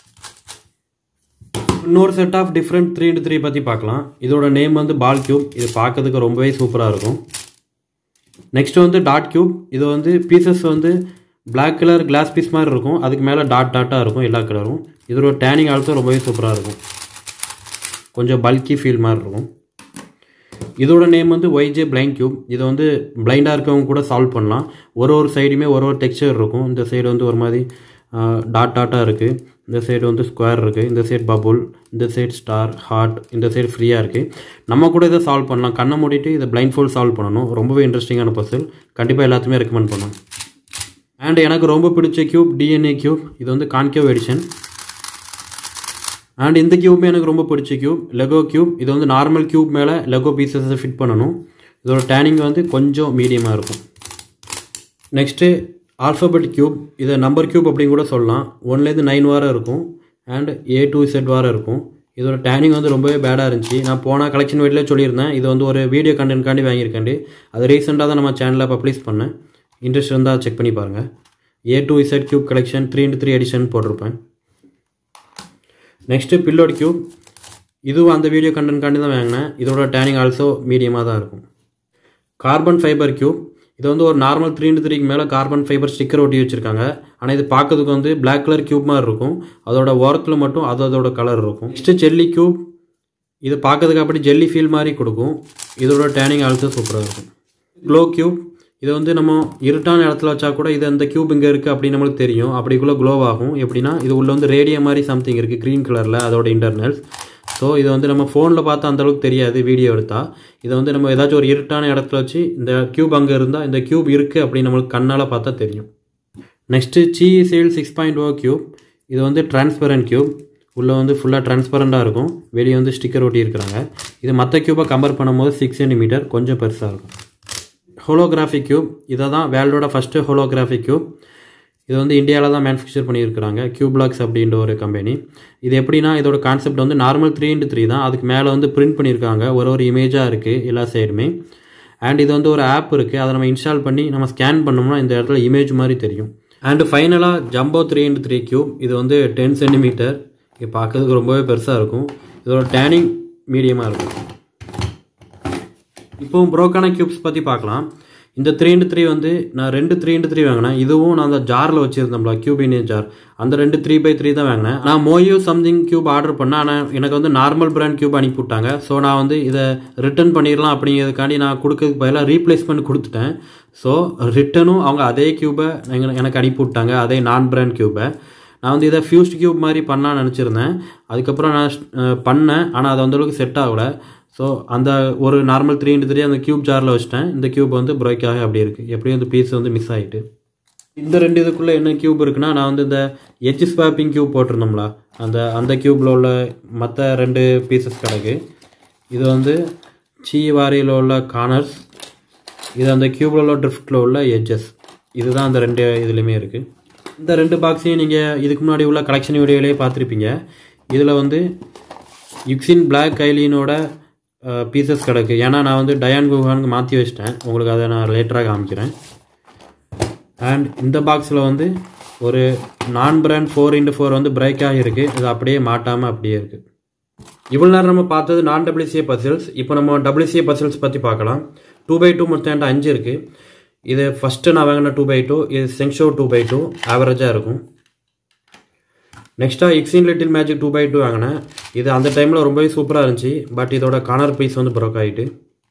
இன்னொரு set of different three into three பற்றி பார்க்கலாம் இதோட நேம் வந்து பால் கியூப் இது பார்க்கறதுக்கு ரொம்பவே சூப்பராக இருக்கும் நெக்ஸ்ட் வந்து டாட் கியூப் இது வந்து பீசஸ் வந்து பிளாக் கலர் கிளாஸ் பீஸ் மாதிரி இருக்கும் அதுக்கு மேலே டாட் டாட்டாக இருக்கும் எல்லா கலரும் இதோட டேனிங் ஆல்சோ ரொம்பவே சூப்பராக இருக்கும் கொஞ்சம் பல்கி ஃபீல் மாதிரி இருக்கும் இதோட நேம் வந்து ஒய்ஜே பிளைண்ட் கியூப் இதை வந்து பிளைண்டாக இருக்கவங்க கூட சால்வ் பண்ணலாம் ஒரு ஒரு சைடுமே ஒரு ஒரு டெக்ஸ்சர் இருக்கும் இந்த சைடு வந்து ஒரு மாதிரி டாட் டாட்டாக இருக்குது இந்த சைடு வந்து ஸ்கொயர் இருக்குது இந்த சைடு பபுள் இந்த சைடு ஸ்டார் ஹார்ட் இந்த சைடு ஃப்ரீயாக இருக்குது நம்ம கூட இதை சால்வ் பண்ணலாம் கண்ணை மூடிட்டு இதை பிளைண்ட் ஃபோல்ட் சால்வ் பண்ணணும் ரொம்பவே இன்ட்ரெஸ்டிங்கான பசில் கண்டிப்பாக எல்லாத்துமே ரெக்கமெண்ட் பண்ணும் அண்ட் எனக்கு ரொம்ப பிடிச்ச கியூப் டிஎன்ஏ கியூப் இது வந்து கான்கேவ் எடிஷன் அண்ட் இந்த கியூபுமே எனக்கு ரொம்ப பிடிச்ச கியூப் லெகோ கியூப் இது வந்து நார்மல் கியூப் மேலே லெகோ பீசஸை ஃபிட் பண்ணணும் இதோட டேனிங் வந்து கொஞ்சம் மீடியமாக இருக்கும் நெக்ஸ்ட்டு ஆல்ஃபபெட் கியூப் இதை நம்பர் கியூப் அப்படின்னு கூட சொல்லலாம் ஒன்லேருந்து நைன் வாரம் இருக்கும் அண்ட் ஏ டூ செட் வாரம் இருக்கும் இதோட டேனிங் வந்து ரொம்பவே பேடாக இருந்துச்சு நான் போன கலெக்ஷன் வீட்டில் சொல்லியிருந்தேன் இது வந்து ஒரு வீடியோ கண்டென்ட்காண்டி வாங்கியிருக்கேன் அது ரீசெண்டாக தான் நம்ம சேனலில் பப்ளிஷ் பண்ணேன் இன்ட்ரெஸ்ட் இருந்தால் செக் பண்ணி பாருங்கள் A to Z cube collection three into three edition போட்டிருப்பேன் நெக்ஸ்ட்டு பில்லோட் கியூப் இதுவும் அந்த வீடியோ கண்டென்ட்காண்டி தான் வாங்கினேன் இதோட டேனிங் ஆல்சோ மீடியமாக தான் இருக்கும் கார்பன் ஃபைபர் கியூப் இது வந்து ஒரு நார்மல் த்ரீ இன்ட்டு த்ரீக்கு மேலே கார்பன் ஃபைபர் ஸ்டிக்கர் ஒட்டி வச்சுருக்காங்க ஆனால் இது பார்க்கறதுக்கு வந்து பிளாக் கலர் கியூப் மாதிரி இருக்கும் அதோட ஓரத்தில் மட்டும் அது அதோட கலர் இருக்கும் நெக்ஸ்ட்டு ஜெல்லி கியூப் இது பார்க்கறதுக்கு அப்படி ஜெல்லி ஃபீல் மாதிரி கொடுக்கும் இதோட டேனிங் ஆல்சோ சூப்பராக இருக்கும் க்ளோ கியூப் இது வந்து நம்ம இருட்டான இடத்துல வச்சா கூட இது அந்த கியூப் இங்கே இருக்குது அப்படின்னு நம்மளுக்கு தெரியும் அப்படிக்குள்ளே க்ளோ ஆகும் எப்படின்னா இது உள்ள வந்து ரேடியம் மாதிரி சம்திங் இருக்குது க்ரீன் கலரில் அதோட இன்டர்னல்ஸ் ஸோ இது வந்து நம்ம ஃபோனில் பார்த்தா அந்தளவுக்கு தெரியாது வீடியோ எடுத்தால் இதை வந்து நம்ம ஏதாச்சும் ஒரு இருட்டான இடத்துல வச்சு இந்த கியூப் அங்கே இருந்தால் இந்த கியூப் இருக்குது அப்படின்னு நம்மளுக்கு கண்ணால் பார்த்தா தெரியும் next C sale six point O cube இது வந்து டிரான்ஸ்பரண்ட் கியூப் உள்ளே வந்து ஃபுல்லாக டிரான்ஸ்பரண்ட்டாக இருக்கும் வெளியே வந்து ஸ்டிக்கர் ஒட்டி இருக்கிறாங்க இது மற்ற கியூபை கம்பேர் பண்ணும்போது சிக்ஸ் சென்டிமீட்டர் கொஞ்சம் பெருசாக இருக்கும் ஹோலோகிராஃபிக் கியூப் இதை தான் வேர்ல்டோட ஃபஸ்ட்டு ஹோலோகிராஃபிக் கியூப் இது வந்து இந்தியாவில் தான் மேனுஃபேக்சர் பண்ணியிருக்கிறாங்க கியூப்லாக்ஸ் அப்படின்ற ஒரு கம்பெனி இது எப்படின்னா இதோட கான்செப்ட் வந்து நார்மல் த்ரீ இன்ட்டு த்ரீ தான் அதுக்கு மேலே வந்து பிரிண்ட் பண்ணியிருக்காங்க ஒரு ஒரு இமேஜாக இருக்குது எல்லா சைடுமே அண்ட் இது வந்து ஒரு ஆப் இருக்குது அதை நம்ம இன்ஸ்டால் பண்ணி நம்ம ஸ்கேன் பண்ணோம்னா இந்த இடத்துல இமேஜ் மாதிரி தெரியும் அண்டு ஃபைனலாக jumbo three into three cube இது வந்து டென் சென்டிமீட்டர் இது பார்க்கறதுக்கு ரொம்பவே பெருசாக இருக்கும் இதோட டேனிங் மீடியமாக இருக்கும் இப்போவும் ப்ரோக்கான கியூப்ஸ் பற்றி பார்க்கலாம் இந்த த்ரீ இன்ட்டு த்ரீ வந்து நான் ரெண்டு த்ரீ இன்ட்டு த்ரீ வாங்கினேன் இதுவும் நான் அந்த ஜாரில் வச்சுருந்தோம்ல கியூப் இண்டியன் ஜார் அந்த ரெண்டு த்ரீ பை த்ரீ தான் வாங்கினேன் நான் மோயோ சம்திங் கியூப் ஆர்டர் பண்ணேன் ஆனால் எனக்கு வந்து நார்மல் பிராண்ட் கியூப் அனுப்பி விட்டாங்க ஸோ நான் வந்து இதை ரிட்டர்ன் பண்ணிடலாம் அப்படிங்கிறதுக்காண்டி நான் கொடுக்கறதுக்கு பதிலாக ரீப்ளேஸ்மெண்ட் கொடுத்துட்டேன் ஸோ ரிட்டனும் அவங்க அதே கியூபை எனக்கு அனுப்பி விட்டாங்க அதே நான் பிராண்ட் கியூபை நான் வந்து இதை ஃபியூஸ்ட் கியூப் மாதிரி பண்ணலாம்னு நினச்சிருந்தேன் அதுக்கப்புறம் நான் பண்ணேன் ஆனால் அது அந்தளவுக்கு செட் ஆகலை ஸோ அந்த ஒரு நார்மல் த்ரீ இன்ட்டு த்ரீ அந்த கியூப் ஜாரில் வச்சிட்டேன் இந்த கியூப் வந்து பிரேக்காக அப்படி இருக்குது எப்படியும் இந்த பீஸ் வந்து மிஸ் ஆகிட்டு இந்த ரெண்டு இதுக்குள்ளே என்ன கியூப் இருக்குன்னா நான் வந்து இந்த எச் ஸ்வாப்பிங் கியூப் போட்டிருந்தோம்ல அந்த அந்த கியூப்பில் உள்ள மற்ற ரெண்டு பீசஸ் கிடக்கு இது வந்து சீ வாரியில் உள்ள கார்னர்ஸ் இது அந்த கியூபில் உள்ள ட்ரிஃப்டில் உள்ள எட்ஜஸ் இதுதான் அந்த ரெண்டு இதுலேயுமே இருக்குது இந்த ரெண்டு பாக்ஸையும் நீங்கள் இதுக்கு முன்னாடி உள்ள கலெக்ஷன் வீடியோலேயே பார்த்துருப்பீங்க இதில் வந்து யுக்ஸின் பிளாக் கைலினோட பீசஸ் கிடக்கு ஏன்னா நான் வந்து டயான் குஹானுக்கு மாற்றி வச்சிட்டேன் உங்களுக்கு அதை நான் லேட்டராக காமிக்கிறேன் அண்ட் இந்த பாக்ஸில் வந்து ஒரு நான் பிராண்ட் ஃபோர் இன்ட்டு ஃபோர் வந்து பிரேக்காக இருக்குது இது அப்படியே மாட்டாமல் அப்படியே இருக்குது இவ்வளோ நேரம் நம்ம பார்த்தது நான் டபிள்யூசிஏ பசில்ஸ் இப்போ நம்ம டபிள்யூசிஏ பசில்ஸ் பற்றி பார்க்கலாம் டூ பை டூ மொத்தம் அஞ்சு இருக்குது இது ஃபஸ்ட்டு நான் வாங்கின டூ பை டூ இது செங்ஷோ டூ பை டூ ஆவரேஜாக இருக்கும் நெக்ஸ்ட்டாக எக்ஸின் little magic two by two வாங்கினேன் இது அந்த டைமில் ரொம்பவே சூப்பராக இருந்துச்சு பட் இதோட கார்னர் பீஸ் வந்து ப்ரோக் ஆகிட்டு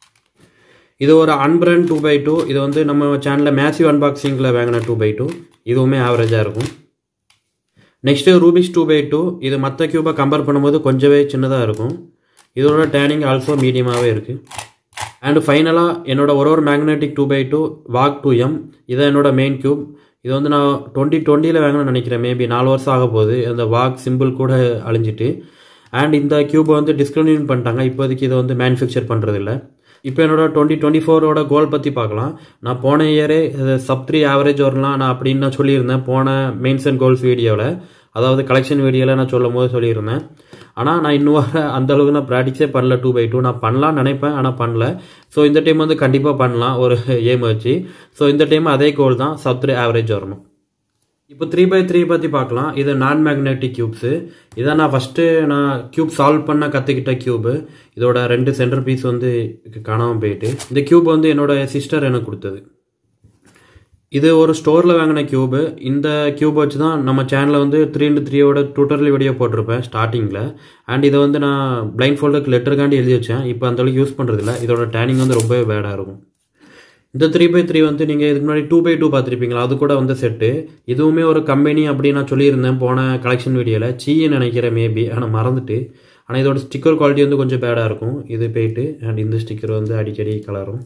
இது ஒரு அன்பிரண்ட் டூ பை டூ இது வந்து நம்ம சேனலில் மேசிவ் அன்பாக்சிங்கில் வாங்கின டூ பை டூ இதுவுமே ஆவரேஜாக இருக்கும் next Rubik's two by two இது மற்ற கியூபை கம்பேர் பண்ணும்போது கொஞ்சமே சின்னதாக இருக்கும் இதோட டேனிங் ஆல்சோ மீடியமாகவே இருக்குது அண்டு ஃபைனலாக என்னோட ஒரு ஒரு மேக்னெட்டிக் டூ பை டூ வாக் டூ எம் இதான் என்னோட மெயின் கியூப் இது வந்து நான் டுவெண்ட்டி டுவெண்ட்டியில் வாங்கணும்னு நினைக்கிறேன் மேபி நாலு வருஷம் ஆக போகுது அந்த வாக் சிம்பிள் கூட அழிஞ்சிட்டு அண்ட் இந்த கியூபை வந்து டிஸ்கண்டினியூ பண்ணிட்டாங்க இப்போதைக்கு இதை வந்து மேனுஃபேக்சர் பண்ணுறதில்ல இப்போ என்னோட டுவெண்ட்டி டுவெண்ட்டி ஃபோரோட கோல் பற்றி பார்க்கலாம் நான் போன இயரே சப் த்ரீ ஆவரேஜ் வரலாம் நான் அப்படின்னு நான் சொல்லியிருந்தேன் போன மெயின்ஸ் அண்ட் கோல்ஸ் வீடியோவில் அதாவது கலெக்ஷன் வீடியோவில் நான் சொல்லும் போது சொல்லியிருந்தேன் ஆனால் நான் இன்னும் வர அந்த அளவுக்கு நான் ப்ராக்டிஸே பண்ணல டூ பை டூ நான் பண்ணலாம்னு நினைப்பேன் ஆனால் பண்ணல ஸோ இந்த டைம் வந்து கண்டிப்பாக பண்ணலாம் ஒரு ஏம் வச்சு ஸோ இந்த டைம் அதே கோல் தான் சப் த்ரீ ஆவரேஜ் வரணும் இப்போ த்ரீ பை த்ரீ பற்றி பார்க்கலாம் இது நான் மேக்னெட்டிக் கியூப்ஸு இதை நான் ஃபஸ்ட்டு நான் கியூப் சால்வ் பண்ண கற்றுக்கிட்ட கியூபு இதோட ரெண்டு சென்டர் பீஸ் வந்து காணாமல் போயிட்டு இந்த கியூப் வந்து என்னோட சிஸ்டர் எனக்கு கொடுத்தது இது ஒரு ஸ்டோரில் வாங்கின கியூபு இந்த கியூப் வச்சு தான் நம்ம சேனலில் வந்து த்ரீ இன்ட்டு த்ரீயோட டூட்டர்லி வீடியோ போட்டிருப்பேன் ஸ்டார்டிங்கில் அண்ட் இதை வந்து நான் பிளைண்ட் ஃபோல்டருக்கு லெட்டருக்காண்டி எழுதி வச்சேன் இப்போ அந்தளவுக்கு யூஸ் பண்ணுறதில்ல இதோட டேனிங் வந்து ரொம்பவே பேடாக இருக்கும் இந்த த்ரீ பை த்ரீ வந்து நீங்கள் இதுக்கு முன்னாடி டூ பை டூ பார்த்துருப்பீங்களா அது கூட வந்து செட்டு இதுவுமே ஒரு கம்பெனி அப்படின்னு நான் சொல்லியிருந்தேன் போன கலெக்ஷன் வீடியோவில் சீன்னு நினைக்கிறேன் மேபி ஆனால் மறந்துட்டு ஆனால் இதோட ஸ்டிக்கர் குவாலிட்டி வந்து கொஞ்சம் பேடாக இருக்கும் இது போயிட்டு அண்ட் இந்த ஸ்டிக்கர் வந்து அடிக்கடி கலரும்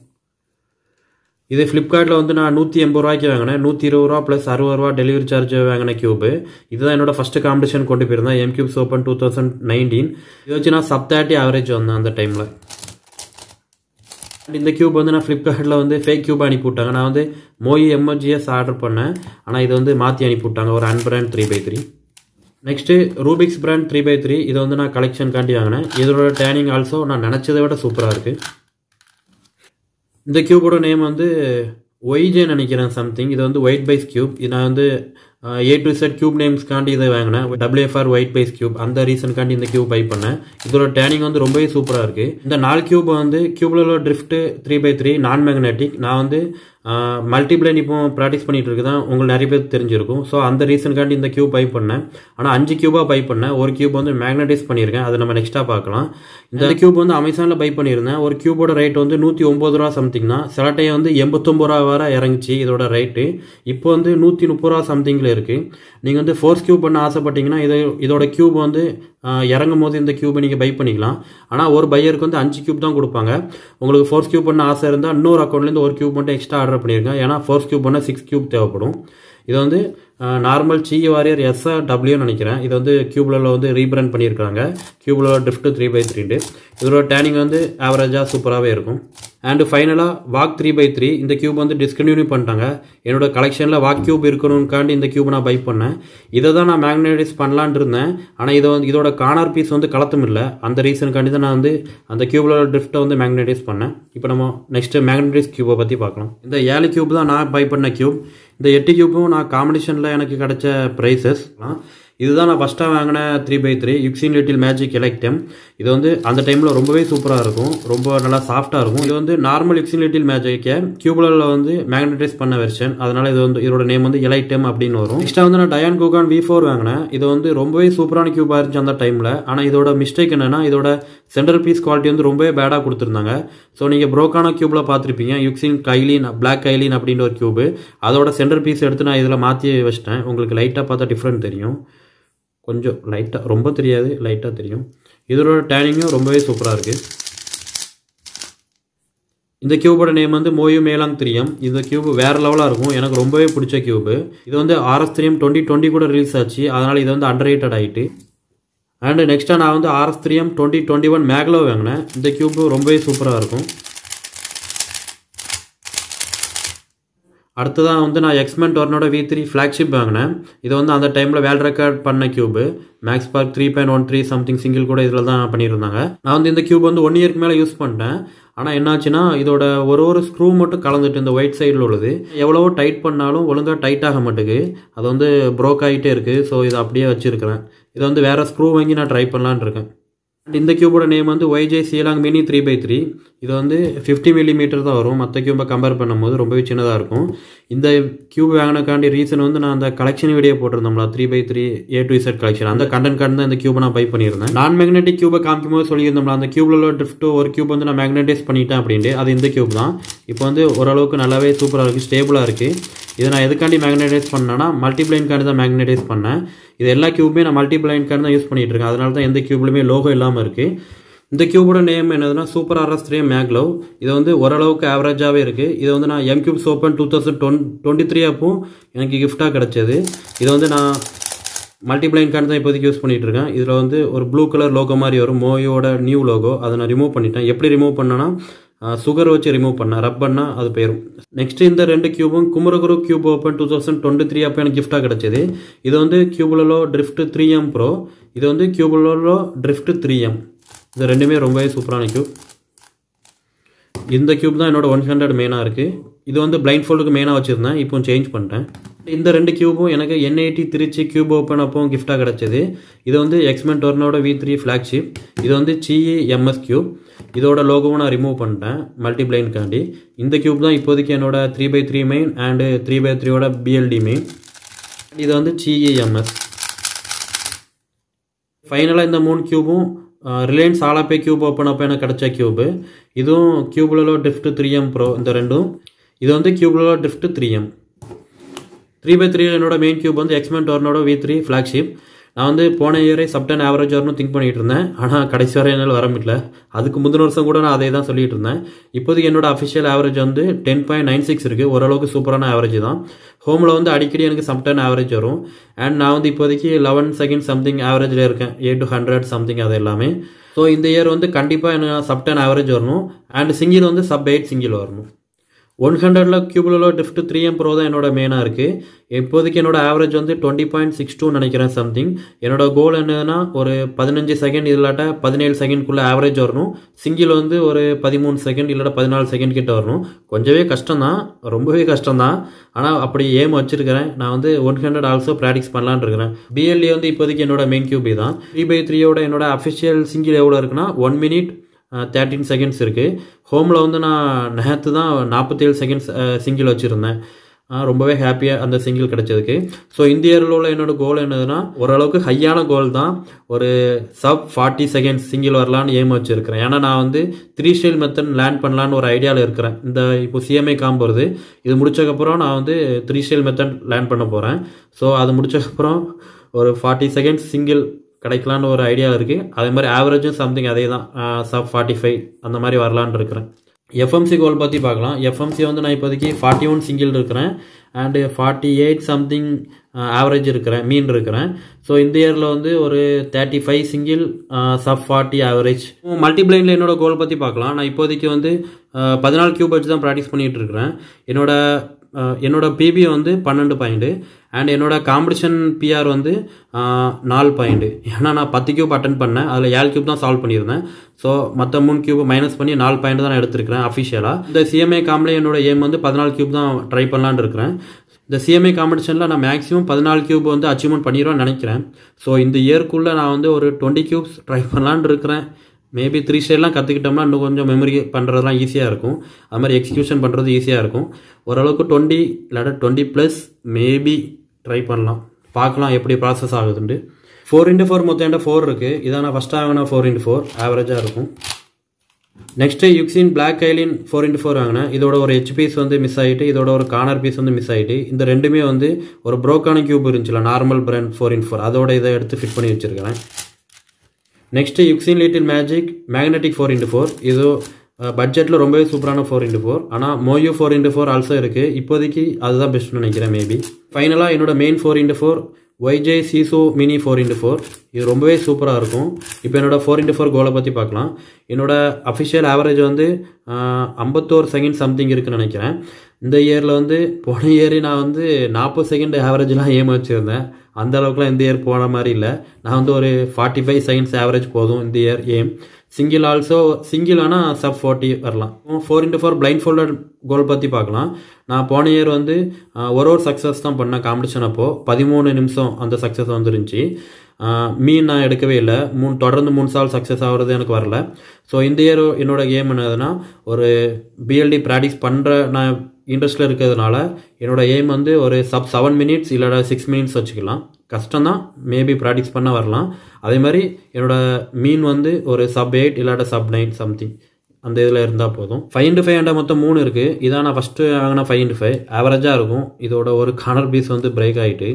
இது ஃப்ளிப்கார்ட்டில் வந்து நான் நூற்றி எண்பது ரூபாய்க்கு வாங்கினேன் நூற்றி இருபது ரூபா ப்ளஸ் அறுபது ரூபா டெலிவரி சார்ஜ் வாங்கின கியூபு இதுதான் என்னோட ஃபஸ்ட்டு காம்படிஷன் கொண்டு போயிருந்தேன் M cubes open two thousand nineteen இது வச்சு நான் சப் தேர்ட்டி ஆவரேஜ் வந்தேன் அந்த டைமில் இந்த கியூப் வந்து நான் ஃப்ளிப்கார்ட்டில் வந்து ஃபேக் கியூப் அனுப்பி விட்டாங்க நான் வந்து மோயி எம்எல்ஜிஎஸ் ஆர்டர் பண்ணேன் ஆனால் இது வந்து மாற்றி அனுப்பி விட்டாங்க ஒரு unbrand three by three next Rubik's brand three by three இதை வந்து நான் கலெக்ஷன் காண்டி வாங்கினேன் இதோட டேனிங் ஆல்சோ நான் நினச்சதை விட சூப்பராக இருக்குது இந்த கியூபோட நேம் வந்து ஒய்ஜே நினைக்கிறேன் சம்திங் இது வந்து ஒயிட் பைஸ் கியூப் இது நான் வந்து ஏ டு செட் கியூப் நேம்ஸ்க்காண்டி இதை வாங்கினேன் டபிள்யூஎஃப்ஆர் ஒயிட் பைஸ் கியூப் அந்த ரீசனுக்காண்டி இந்த கியூப் பை பண்ணேன் இதோட டேனிங் வந்து ரொம்பவே சூப்பராக இருக்குது இந்த நாலு கியூப் வந்து கியூப்ல உள்ள ட்ரிஃப்ட் த்ரீ பை த்ரீ நான் மேக்னெட்டிக் நான் வந்து மல்டிப்ளைன் இப்போ ப்ராக்டிஸ் பண்ணிட்டு இருக்கு தான் உங்களுக்கு நிறைய பேர் தெரிஞ்சிருக்கும் ஸோ அந்த ரீசனுக்காண்டி இந்த கியூப் பை பண்ணேன் ஆனால் அஞ்சு கியூபாக பை பண்ணேன் ஒரு கியூப் வந்து மேக்னடைஸ் பண்ணியிருக்கேன் அதை நம்ம நெக்ஸ்ட்டாக பார்க்கலாம் இந்த கியூப் வந்து அமேசானில் பை பண்ணியிருந்தேன் ஒரு கியூபோட ரேட் வந்து நூற்றி ஒம்பது ரூபா சம்திங் தான் சில டைம் வந்து எண்பத்தொம்பது ரூபா வரை இறங்குச்சு இதோட ரேட்டு இப்போ வந்து நூற்றி முப்பது ரூபா சம்திங்கில் இருக்குது நீங்கள் வந்து ஃபோர்ஸ் கியூப் பண்ண ஆசைப்பட்டீங்கன்னா இது இதோட கியூப் வந்து ஆஹ், இறங்கும் போது இந்த கியூபை நீங்கள் பை பண்ணிக்கலாம் ஆனால் ஒரு பையருக்கு வந்து அஞ்சு கியூப் தான் கொடுப்பாங்க உங்களுக்கு ஃபோர்ஸ் கியூப் பண்ண ஆசை இருந்தால் இன்னொரு அக்கௌண்ட்லேருந்து ஒரு கியூப் மட்டும் எக்ஸ்ட்ரா ஆர்டர் பண்ணியிருக்கேன் ஏன்னா ஃபோர்ஸ் கியூப் பண்ணால் சிக்ஸ் கியூப் தேவைப்படும் இது வந்து நார்மல் சி வாரியர் எஸ்ஆர் டபிள்யூன்னு நினைக்கிறேன் இது வந்து கியூப்ல வந்து ரீபிராண்ட் பண்ணியிருக்காங்க கியூப்ல ட்ரிஃப்ட் த்ரீ பை த்ரீண்டு இதோட டேனிங் வந்து ஆவரேஜாக சூப்பராகவே இருக்கும் அண்டு ஃபைனலாக வாக் த்ரீ பை த்ரீ இந்த கியூப் வந்து டிஸ்கன்டினியூ பண்ணிட்டாங்க என்னோட கலெக்ஷனில் வாக் கியூப் இருக்கணும்காண்டி இந்த கியூப் நான் பை பண்ணேன் இதை தான் நான் மேக்னடைஸ் பண்ணலான் இருந்தேன் ஆனால் இதை வந்து இதோட கார்னர் பீஸ் வந்து கலத்தும் இல்லை அந்த ரீசனுக்காண்டி தான் நான் வந்து அந்த கியூப்ல ட்ரிஃப்ட்டை வந்து மேக்னடைஸ் பண்ணேன் இப்போ நம்ம நெக்ஸ்ட் மேக்னடைஸ் கியூபை பற்றி பார்க்கலாம் இந்த ஏழு கியூப் தான் நான் பை பண்ண கியூப் இந்த எட்டு கியூப்பும் நான் காம்படிஷனில் எனக்கு கிடைச்ச ப்ரைஸஸ் இதுதான் நான் ஃபஸ்ட்டாக வாங்கின three by three YuXin little magic எலக்டம் இது வந்து அந்த டைமில் ரொம்பவே சூப்பராக இருக்கும் ரொம்ப நல்லா சாஃப்டாக இருக்கும் இது வந்து நார்மல் யுக்ஸின் லிட்டில் மேஜிக்கை கியூபலில் வந்து மேக்னடைஸ் பண்ண வெர்ஷன் அதனால இது வந்து இதோட நேம் வந்து எலைட்டம் அப்படின்னு வரும் நெக்ஸ்ட்டாக வந்து நான் டயான் கூகான் வி ஃபோர் வாங்கினேன் இது வந்து ரொம்பவே சூப்பரான கியூபாக இருந்துச்சு அந்த டைமில் ஆனால் இதோட மிஸ்டேக் என்னன்னா இதோட சென்டர் பீஸ் குவாலிட்டி வந்து ரொம்பவே பேடாக கொடுத்துருந்தாங்க ஸோ நீங்கள் ப்ரோக்கான கியூபில் பார்த்துருப்பீங்க யுக்ஸின் கைலின் பிளாக் கைலின் அப்படின்ற ஒரு கியூபு அதோட சென்டர் பீஸ் எடுத்து நான் இதில் மாற்றி வச்சிட்டேன் உங்களுக்கு லைட்டாக பார்த்தா டிஃப்ரெண்ட் தெரியும் கொஞ்சம் லைட்டாக ரொம்ப தெரியாது லைட்டாக தெரியும் இதோட டேனிங்கும் ரொம்பவே சூப்பராக இருக்குது இந்த கியூபோட நேம் வந்து மோயு மேலாங் திரியம் இந்த கியூப் வேற லெவலாக இருக்கும் எனக்கு ரொம்பவே பிடிச்ச கியூபு இது வந்து ஆர்எஸ் திரியம் டுவெண்ட்டி டுவெண்ட்டி கூட ரிலீஸ் ஆச்சு அதனால் இது வந்து அண்டர் ரேட்டட் ஆகிட்டு அண்டு நெக்ஸ்ட்டாக நான் வந்து RS three M twenty twenty one maglev வாங்கினேன் இந்த கியூப் ரொம்பவே சூப்பராக இருக்கும் அடுத்ததான் வந்து நான் X man tornado V three flagship வாங்கினேன் இது வந்து அந்த டைமில் வேல் ரெக்கார்ட் பண்ண cube Max Park three point one three something single கூட இதில் தான் பண்ணியிருந்தாங்க நான் வந்து இந்த கியூப் வந்து ஒன் இயர்க்கு மேலே யூஸ் பண்ணிட்டேன் ஆனால் என்னாச்சுன்னா இதோட ஒரு ஒரு ஸ்க்ரூ மட்டும் கலந்துட்டு இந்த ஒயிட் சைடில் உள்ளது எவ்வளவோ டைட் பண்ணாலும் ஒழுங்காக டைட் ஆக மாட்டேங்குது அது வந்து ப்ரோக் ஆகிட்டே இருக்குது ஸோ இதை அப்படியே வச்சுருக்கிறேன் இதை வந்து வேறு ஸ்க்ரூ வாங்கி நான் ட்ரை பண்ணலான்னு இருக்கேன் And இந்த கியூபோட நேம் வந்து YJ Zhilong mini three by three இது வந்து ஃபிஃப்டி மில்லி மீட்டர் தான் வரும் மற்ற கியூபை கம்பேர் பண்ணும்போது ரொம்பவே சின்னதாக இருக்கும் இந்த கியூப் வாங்கினக்காண்டி ரீசன் வந்து நான் அந்த கலெக்ஷன் வீடியோ போட்டிருந்தோம்ல three by three A to Z collection அந்த கண்டென்ட் கார்டு தான் இந்த கியூபை நான் பை பண்ணியிருந்தேன் நான் மேக்னெட்டிக் கியூபை காமிக்கும் போது சொல்லியிருந்தோம்ல அந்த கியூப்ல உள்ள ட்ரிஃப்ட் ஒரு கியூப் வந்து நான் மேக்னடைஸ் பண்ணிட்டேன் அப்படின்ட்டு அது இந்த கியூப் தான் இப்போ வந்து ஓரளவுக்கு நல்லாவே சூப்பராக இருக்குது ஸ்டேபிளாக இருக்குது இதை நான் எதுக்காண்டி மேக்னடைஸ் பண்ணேன்னா மல்டிப்ளைன்காண்டி தான் மேக்னடைஸ் பண்ணேன் இது எல்லா கியூபுமே நான் மல்டிப்ளைன்காண்டி தான் யூஸ் பண்ணிட்டு இருக்கேன் அதனால தான் எந்த கியூப்லையுமே லோகோ இல்லாமல் இருக்குது இந்த கியூபோட நேம் என்னதுன்னா சூப்பர் ஆர்எஸ் த்ரீ மேக்லவ் இது வந்து ஓரளவுக்கு ஆவரேஜாகவே இருக்குது இது வந்து நான் M cubes open two thousand twenty twenty three அப்போ எனக்கு கிஃப்டாக கிடச்சது இது வந்து நான் மல்டிப்ளைன் கார்டு தான் இப்போதைக்கு யூஸ் பண்ணிட்டு இருக்கேன் இதில் வந்து ஒரு ப்ளூ கலர் லோகோ மாதிரி வரும் மோயோட நியூ லோகோ அதை நான் ரிமூவ் பண்ணிட்டேன் எப்படி ரிமூவ் பண்ணேன்னா சுகர் வச்சு ரிமூவ் பண்ணேன் ரப் பண்ணால் அது போயிடும் நெக்ஸ்ட் இந்த ரெண்டு கியூபும் Kumaraguru cube open two thousand twenty three அப்போ எனக்கு கிஃப்டாக கிடச்சிது இது வந்து Cubelelo drift three M pro இது வந்து கியூபுலோ ட்ரிஃப்ட் த்ரீ எம் இது ரெண்டுமே ரொம்பவே சூப்பரான கியூப் இந்த கியூப் தான் என்னோட ஒன் ஹண்ட்ரட் மெயினாக இருக்குது இது வந்து பிளைண்ட் ஃபோல்டுக்கு மெயினாக வச்சுருந்தேன் இப்போ சேஞ்ச் பண்ணிட்டேன் இந்த ரெண்டு கியூபும் எனக்கு N IT Trichy cube open அப்போ கிஃப்டாக கிடச்சிது இது வந்து X man tornado V three flagship இது வந்து சிஇ எம்எஸ் கியூப் இதோட லோகோவும் நான் ரிமூவ் பண்ணிட்டேன் மல்டி பிளைன்காண்டி இந்த கியூப் தான் இப்போதைக்கு என்னோட three by three main and three by த்ரீயோட பிஎல்டி மெயின் இது வந்து சிஇஎம்எஸ் ஃபைனலாக இந்த மூணு கியூபும் ரிலையன்ஸ் ஆலாப்பே கியூப் ஓப்பன் அப்போ எனக்கு கிடச்ச கியூபு இதுவும் Cubelelo drift three M pro இந்த ரெண்டும் இது வந்து Cubelelo drift three M three by three என்னோட மெயின் கியூப் வந்து X man tornado V three flagship நான் வந்து போன இயரே சப்டன் ஆவரேஜ் வரணும் திங்க் பண்ணிட்டு இருந்தேன் ஆனால் கடைசி வரை என்னால் வர முடியல அதுக்கு முந்தின வருஷம் கூட நான் அதே தான் சொல்லிட்டு இருந்தேன் இப்போதைக்கு என்னோட அஃபிஷியல் ஆவரேஜ் வந்து டென் பாயிண்ட் நைன் சிக்ஸ் இருக்குது ஓரளவுக்கு சூப்பரான ஆவரேஜ் தான் ஹோமில் வந்து அடிக்கடி எனக்கு சம்டன் ஆவரேஜ் வரும் அண்ட் நான் வந்து இப்போதைக்கு லெவன் செகண்ட் சம்திங் ஆவரேஜில் இருக்கேன் எயிட் டு ஹண்ட்ரட் சம்திங் அது எல்லாமே ஸோ இந்த இயர் வந்து கண்டிப்பாக எனக்கு சப்டன் ஆவரேஜ் வரணும் அண்ட் சிங்கிள் வந்து சப் எயிட் சிங்கிள் வரணும் ஒன் ஹண்ட்ரடில் Cubelelo drift three M pro தான் என்னோட மெயினாக இருக்குது இப்போதைக்கு என்னோட ஆவரேஜ் வந்து டுவெண்ட்டி பாயிண்ட் சிக்ஸ் டூ நினைக்கிறேன் சம்திங் என்னோட கோல் என்னதுன்னா ஒரு பதினஞ்சு செகண்ட் இல்லாட்ட பதினேழு செகண்ட்குள்ளே ஆவரேஜ் வரணும் சிங்கிள் வந்து ஒரு பதிமூணு செகண்ட் இல்லாட்ட பதினாலு செகண்ட் கிட்ட வரணும் கொஞ்சமே கஷ்டம் தான் ரொம்பவே கஷ்டம் தான் ஆனால் அப்படி ஏம் வச்சிருக்கிறேன் நான் வந்து ஒன் ஹண்ட்ரட் ஆல்சோ ப்ராக்டிஸ் பண்ணலான்னு இருக்கிறேன் பிஎல்ஏ வந்து இப்போதைக்கு என்னோட மெயின் கியூபி தான் த்ரீ பை த்ரீயோட என்னோட அஃபிஷியல் சிங்கிள் எவ்வளோ இருக்குன்னா ஒன் மினிட் தேர்ட்டின் செகண்ட்ஸ் இருக்குது ஹோமில் வந்து நான் நேற்று தான் நாற்பத்தேழு செகண்ட்ஸ் சிங்கிள் வச்சுருந்தேன் ரொம்பவே ஹாப்பியாக அந்த சிங்கிள் கிடைச்சதுக்கு ஸோ இந்த இயரில் உள்ள என்னோட கோல் என்னதுன்னா ஓரளவுக்கு ஹையான கோல் தான் ஒரு சப் ஃபார்ட்டி செகண்ட்ஸ் சிங்கிள் வரலான்னு ஏம் வச்சுருக்கிறேன் ஏன்னா நான் வந்து த்ரீ ஸ்டைல் மெத்தட் லேண்ட் பண்ணலான்னு ஒரு ஐடியாவில் இருக்கிறேன் இந்த இப்போ சிஎம்ஐ காம்போறது இது முடிச்சக்கப்புறம் நான் வந்து த்ரீ ஸ்டைல் மெத்தட் லேண்ட் பண்ண போகிறேன் ஸோ அது முடிச்சக்கப்புறம் ஒரு ஃபார்ட்டி செகண்ட்ஸ் சிங்கிள் கிடைக்கலான்னு ஒரு ஐடியா இருக்குது அதே மாதிரி ஆவரேஜும் சம்திங் அதே தான் சப் ஃபார்ட்டி ஃபைவ் அந்த மாதிரி வரலான்னு இருக்கிறேன் எஃப்எம்சி கோல் பற்றி பார்க்கலாம் எஃப்எம்சி வந்து நான் இப்போதைக்கு ஃபார்ட்டி ஒன் சிங்கிள் இருக்கிறேன் and forty eight something average இருக்கிறேன் மீன் இருக்கிறேன் ஸோ இந்த இயரில் வந்து ஒரு thirty five single sub forty average மல்டிப்ளைனில் என்னோட கோல் பற்றி பார்க்கலாம் நான் இப்போதைக்கு வந்து பதினாலு கியூப் வச்சு தான் ப்ராக்டிஸ் பண்ணிகிட்டு இருக்கிறேன் என்னோட என்னோட பிபி வந்து பன்னெண்டு பாயிண்ட்டு அண்ட் என்னோட காம்படிஷன் பிஆர் வந்து நாலு பாயிண்ட்டு ஏன்னா நான் பத்து கியூப் அட்டன் பண்ணேன் அதில் ஏழு கியூப் தான் சால்வ் பண்ணியிருந்தேன் ஸோ மற்ற மூணு கியூப் மைனஸ் பண்ணி நாலு பாயிண்ட் தான் நான் எடுத்திருக்கிறேன் அஃபிஷியலாக இந்த சிஎம்ஏ காம்பில் என்னோட ஏம் வந்து பதினாலு கியூப் தான் ட்ரை பண்ணலான்னு இருக்கிறேன் இந்த சிஎம்ஏ காம்படிஷனில் நான் மேக்ஸிமம் பதினாலு கியூப் வந்து அச்சீவ்மெண்ட் பண்ணிடுவேன்னு நினைக்கிறேன் ஸோ இந்த இயர்க்குள்ளே நான் வந்து ஒரு டுவெண்ட்டி கியூப்ஸ் ட்ரை பண்ணலான்னு இருக்கிறேன் மேபி த்ரீ ஸ்டைல்லாம் கற்றுக்கிட்டோம்னா இன்னும் கொஞ்சம் மெமரி பண்ணுறதுலாம் ஈஸியாக இருக்கும் அது மாதிரி எக்ஸிக்யூஷன் பண்ணுறது ஈஸியாக இருக்கும் ஓரளவுக்கு டுவெண்ட்டி இல்லாட்டா டுவெண்ட்டி ப்ளஸ் மேபி ட்ரை பண்ணலாம் பார்க்கலாம் எப்படி ப்ராசஸ் ஆகுதுண்டு ஃபோர் இன்ட்டு ஃபோர் மொத்தம் என்கிட்ட ஃபோர் இருக்குது இதான் நான் ஃபஸ்ட்டாக வாங்கினா ஃபோர் இன்ட்டு ஃபோர் ஆவரேஜாக இருக்கும் next YuXin black Kylin four into four வாங்கினேன் இதோட ஒரு ஹெச் பீஸ் வந்து மிஸ் ஆகிட்டு இதோட ஒரு கார்னர் பீஸ் வந்து மிஸ் ஆகிட்டு இந்த ரெண்டுமே வந்து ஒரு ப்ரோக்கான கியூப் இருந்துச்சுல normal brand four into four அதோட இதை எடுத்து ஃபிட் பண்ணி வச்சுருக்கிறேன் next YuXin little magic magnetic four into four இது பட்ஜெட்டில் ரொம்பவே சூப்பரான ஃபோர் இன்ட்டு ஃபோர் ஆனால் MoYu four into four also இருக்குது இப்போதைக்கு அதுதான் பெஸ்ட்னு நினைக்கிறேன் மேபி ஃபைனலாக என்னோட main four into four YJ Zhisu mini four into four இது ரொம்பவே சூப்பராக இருக்கும் இப்போ என்னோட ஃபோர் இன்ட்டு ஃபோர் கோலை பற்றி பார்க்கலாம் என்னோட அஃபிஷியல் ஆவரேஜ் வந்து ஐம்பத்தோரு செகண்ட் சம்திங் இருக்குன்னு நினைக்கிறேன் இந்த இயரில் வந்து போன இயர் நான் வந்து நாற்பது செகண்ட் ஆவரேஜ்லாம் ஏம் வச்சுருந்தேன் அந்த அளவுக்குலாம் இந்த இயர் போன மாதிரி இல்லை நான் வந்து ஒரு ஃபார்ட்டி ஃபைவ் செகண்ட்ஸ் ஆவரேஜ் போதும் இந்த year aim single also single ஆனால் சப் ஃபார்ட்டி வரலாம் four into four blind folder goal பற்றி பார்க்கலாம் நான் போன இயர் வந்து ஒரு ஒரு சக்ஸஸ் தான் பண்ணேன் காம்படிஷன் அப்போது பதிமூணு நிமிஷம் அந்த சக்ஸஸ் வந்துருந்துச்சு மீன் நான் எடுக்கவே இல்லை மூணு தொடர்ந்து மூணு சால் சக்ஸஸ் ஆகிறது எனக்கு வரல ஸோ இந்த இயர் என்னோட கேம் என்னதுன்னா ஒரு பிஎல்டி ப்ராக்டிஸ் பண்ணுற நான் இன்ட்ரெஸ்ட்டில் இருக்கிறதுனால என்னோட எய்ம் வந்து ஒரு சப் செவன் மினிட்ஸ் இல்லைடா சிக்ஸ் மினிட்ஸ் வச்சுக்கலாம் கஷ்டம் தான் மேபி ப்ராக்டிஸ் பண்ண வரலாம் அதே மாதிரி என்னோட மீன் வந்து ஒரு சப் எயிட் இல்லாட்ட சப் நைன் சம்திங் அந்த இதில் இருந்தால் போதும் ஃபைவ் இன்ட்டு ஃபைவ் ஹண்ட்ரட் மொத்தம் மூணு இருக்குது இதான் நான் ஃபஸ்ட்டு வாங்கினா ஃபைவ் இன்ட்டு ஃபைவ் ஆவரேஜாக இருக்கும் இதோட ஒரு கார்னர் பீஸ் வந்து பிரேக் ஆகிட்டு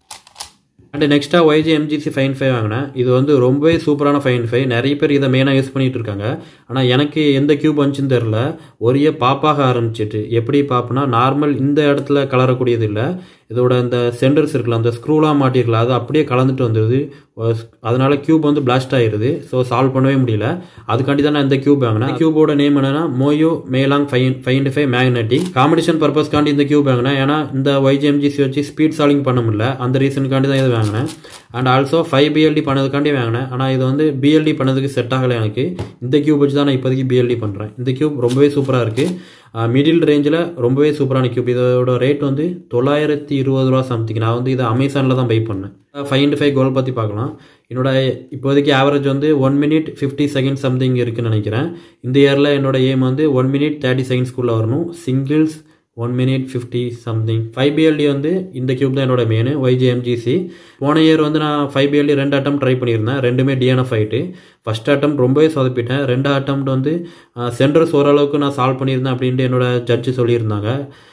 அண்ட் நெக்ஸ்ட்டாக ஒய்ஜி எம்ஜிசி ஃபைன் ஃபைவ் வாங்கினேன் இது வந்து ரொம்பவே சூப்பரான ஃபைன் ஃபைவ் நிறைய பேர் இதை மெயினாக யூஸ் பண்ணிகிட்டு இருக்காங்க ஆனால் எனக்கு எந்த கியூப் வந்துச்சுன்னு தெரில ஒரே பாப்பாக ஆரம்பிச்சிட்டு எப்படி பாப்புனா நார்மல் இந்த இடத்துல கலரக்கூடியது இல்லை இதோட இந்த சென்டர்ஸ் இருக்குல்ல அந்த ஸ்க்ரூலாம் மாட்டிருக்கலாம் அது அப்படியே கலந்துட்டு வந்துடுது அதனால கியூப் வந்து பிளாஸ்ட் ஆயிருது ஸோ சால்வ் பண்ணவே முடியல அதுக்காண்டி தான் நான் இந்த கியூப் வாங்கினேன் கியூபோட நேம் என்னன்னா MoYu Meilong five five five magnetic competition பர்பஸ்க்காண்டி இந்த கியூப் வாங்கினேன் ஏன்னா இந்த ஒய்ஜிஎம்ஜிசி வச்சு ஸ்பீட் சாலிங் பண்ண முடியல அந்த ரீசனுக்காண்டி தான் இது வாங்கினேன் அண்ட் ஆல்சோ ஃபைவ் பிஎல்டி பண்ணதுக்காண்டி வாங்கினேன் ஆனால் இது வந்து பிஎல்டி பண்ணதுக்கு செட் ஆகலை எனக்கு இந்த கியூப் வச்சு தான் நான் இப்போதைக்கு பிஎல்டி பண்ணுறேன் இந்த கியூப் ரொம்பவே சூப்பராக இருக்குது மிடில் ரேஞ்சில் ரொம்பவே சூப்பரான கியூப் இதோட ரேட் வந்து தொள்ளாயிரத்தி இருபது ரூபா சம்திங் நான் வந்து இதை அமேசானில் தான் பை பண்ணேன் ஃபைவ் இன்ட்டு ஃபைவ் கோல் பற்றி பார்க்கலாம் என்னோட இப்போதைக்கு ஆவரேஜ் வந்து one minute fifty second something இருக்குன்னு நினைக்கிறேன் இந்த இயரில் என்னோட எய்ம் வந்து ஒன் மினிட் தேர்ட்டி செகண்ட்ஸ்குள்ளே வரணும் singles one minute fifty something five BLD வந்து இந்த கியூப் தான் என்னோட மெயின் ஒய்ஜிஎம்ஜிசி போன இயர் வந்து நான் ஃபைவ் பிஎல்டி ரெண்டு அட்டம் ட்ரை பண்ணியிருந்தேன் ரெண்டுமே டிஎன்எஃப் ஆகிட்டு ஃபஸ்ட் அட்டம் ரொம்பவே சொதப்பிட்டேன் ரெண்டு அட்டம் வந்து சென்டர்ஸ் ஓரளவுக்கு நான் சால்வ் பண்ணியிருந்தேன் அப்படின்ட்டு என்னோட ஜட்ஜு சொல்லியிருந்தாங்க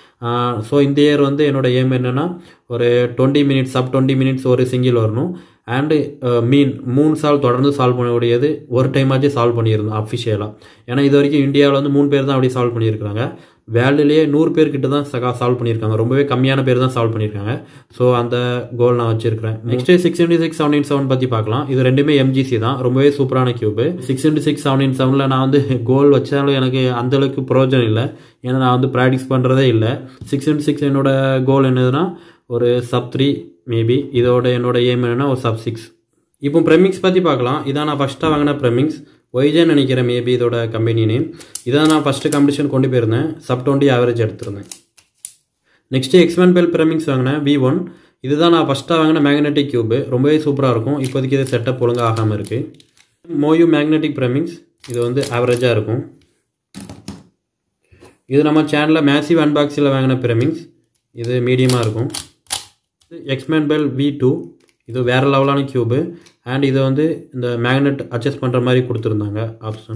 ஸோ இந்த இயர் வந்து என்னோட எய்ம் என்னென்னா ஒரு twenty minutes up twenty minutes ஒரு சிங்கிள் வரணும் அண்டு மீன் மூணு சால் தொடர்ந்து சால்வ் பண்ணக்கூடியது ஒரு டைமாச்சு சால்வ் பண்ணியிருந்தோம் அஃபிஷியலாக ஏன்னா இது வரைக்கும் இந்தியாவில் வந்து மூணு பேர் தான் அப்படி சால்வ் பண்ணியிருக்காங்க வேர்ல்டுலேயே நூறு பேர்கிட்ட தான் சகா சால்வ் பண்ணியிருக்காங்க ரொம்பவே கம்மியான பேர் தான் சால்வ் பண்ணியிருக்காங்க ஸோ அந்த கோல் நான் வச்சிருக்கிறேன் next six into six seven in seven பற்றி பார்க்கலாம் இது ரெண்டுமே எம்ஜிசி தான் ரொம்பவே சூப்பரான cube six into six seven in செவனில் நான் வந்து கோல் வச்சாலும் எனக்கு அந்த அளவுக்கு பிரயோஜனம் இல்லை ஏன்னா நான் வந்து ப்ராக்டிஸ் பண்ணுறதே இல்லை சிக்ஸ் இன்டி சிக்ஸ் என்னோட கோல் என்னதுன்னா ஒரு சப் த்ரீ மேபி இதோட என்னோட எய்ம் என்னன்னா ஒரு சப் சிக்ஸ் இப்போ ப்ரெமிக்ஸ் பற்றி பார்க்கலாம் இதான் நான் ஃபஸ்ட்டாக வாங்கின ப்ரெமிக்ஸ் ஒய்ஜேன்னு நினைக்கிறேன் மேபி இதோட கம்பெனி நேம் இதான் நான் ஃபஸ்ட்டு காம்படிஷன் கொண்டு போயிருந்தேன் சப் டுவெண்ட்டி ஆவரேஜ் எடுத்திருந்தேன் நெக்ஸ்ட்டு எக்ஸ்பேன் பெல் பிரமிக்ஸ் வாங்கினேன் வி ஒன் இதுதான் நான் ஃபஸ்ட்டாக வாங்கின மேக்னெட்டிக் கியூபு ரொம்பவே சூப்பராக இருக்கும் இப்போதைக்கு இது செட்டப் ஒழுங்காக ஆகாமல் இருக்குது மோயு மேக்னெட்டிக் பிரமிக்ஸ் இது வந்து ஆவரேஜாக இருக்கும் இது நம்ம சேனலில் மேசிவ் அன்பாக்ஸில் வாங்கின பிரமிங்ஸ் இது மீடியமாக இருக்கும் எக்ஸ்மேன் பெல் வி டூ இது வேறு லெவலான க்யூபு அண்ட் இதை வந்து இந்த மேக்னெட் அட்ஜஸ்ட் பண்ணுற மாதிரி கொடுத்துருந்தாங்க option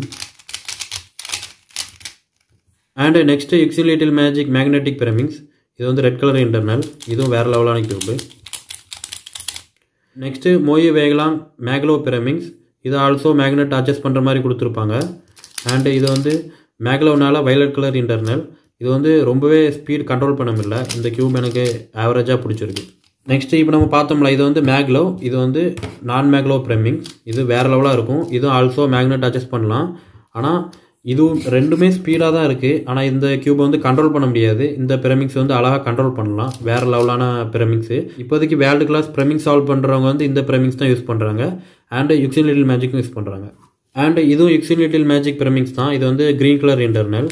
and next YuXin little magic magnetic pyraminx இது வந்து ரெட் கலர் இன்டர்னல் இதுவும் வேறு லெவலான க்யூபு நெக்ஸ்ட்டு மோயி வேகலாம் மேக்லோ பிரமிங்ஸ் இது ஆல்சோ மேக்னெட் அட்ஜஸ்ட் பண்ணுற மாதிரி கொடுத்துருப்பாங்க அண்டு இது வந்து மேக்லோனால வயலட் கலர் இன்டர்னல் இது வந்து ரொம்பவே ஸ்பீட் கண்ட்ரோல் பண்ண முடியல இந்த க்யூப் எனக்கு ஆவரேஜாக பிடிச்சிருக்கு நெக்ஸ்ட்டு இப்போ நம்ம பார்த்தோம்ல இது வந்து மேக்லோ இது வந்து நான் மேக்லோ பிரமிங்ஸ் இது வேறு லெவலாக இருக்கும் இதுவும் ஆல்சோ மேக்னெட் அட்ஜஸ்ட் பண்ணலாம் ஆனால் இதுவும் ரெண்டுமே ஸ்பீடாக தான் இருக்குது ஆனால் இந்த க்யூப் வந்து கண்ட்ரோல் பண்ண முடியாது இந்த பிரமிக்ஸ் வந்து அழகாக கண்ட்ரோல் பண்ணலாம் வேறு லெவலான பிரமிக்ஸு இப்போதைக்கு வேர்ல்டு கிளாஸ் பிரமிங் சால்வ் பண்ணுறவங்க வந்து இந்த பிரமிக்ஸ் தான் யூஸ் பண்ணுறாங்க அண்டு யுக்ஸின் லிட்டில் மேஜிக்கும் யூஸ் பண்ணுறாங்க அண்டு இதுவும் யுக்ஸின் லிட்டில் மேஜிக் பிரமிக்ஸ் தான் இது வந்து green colour internal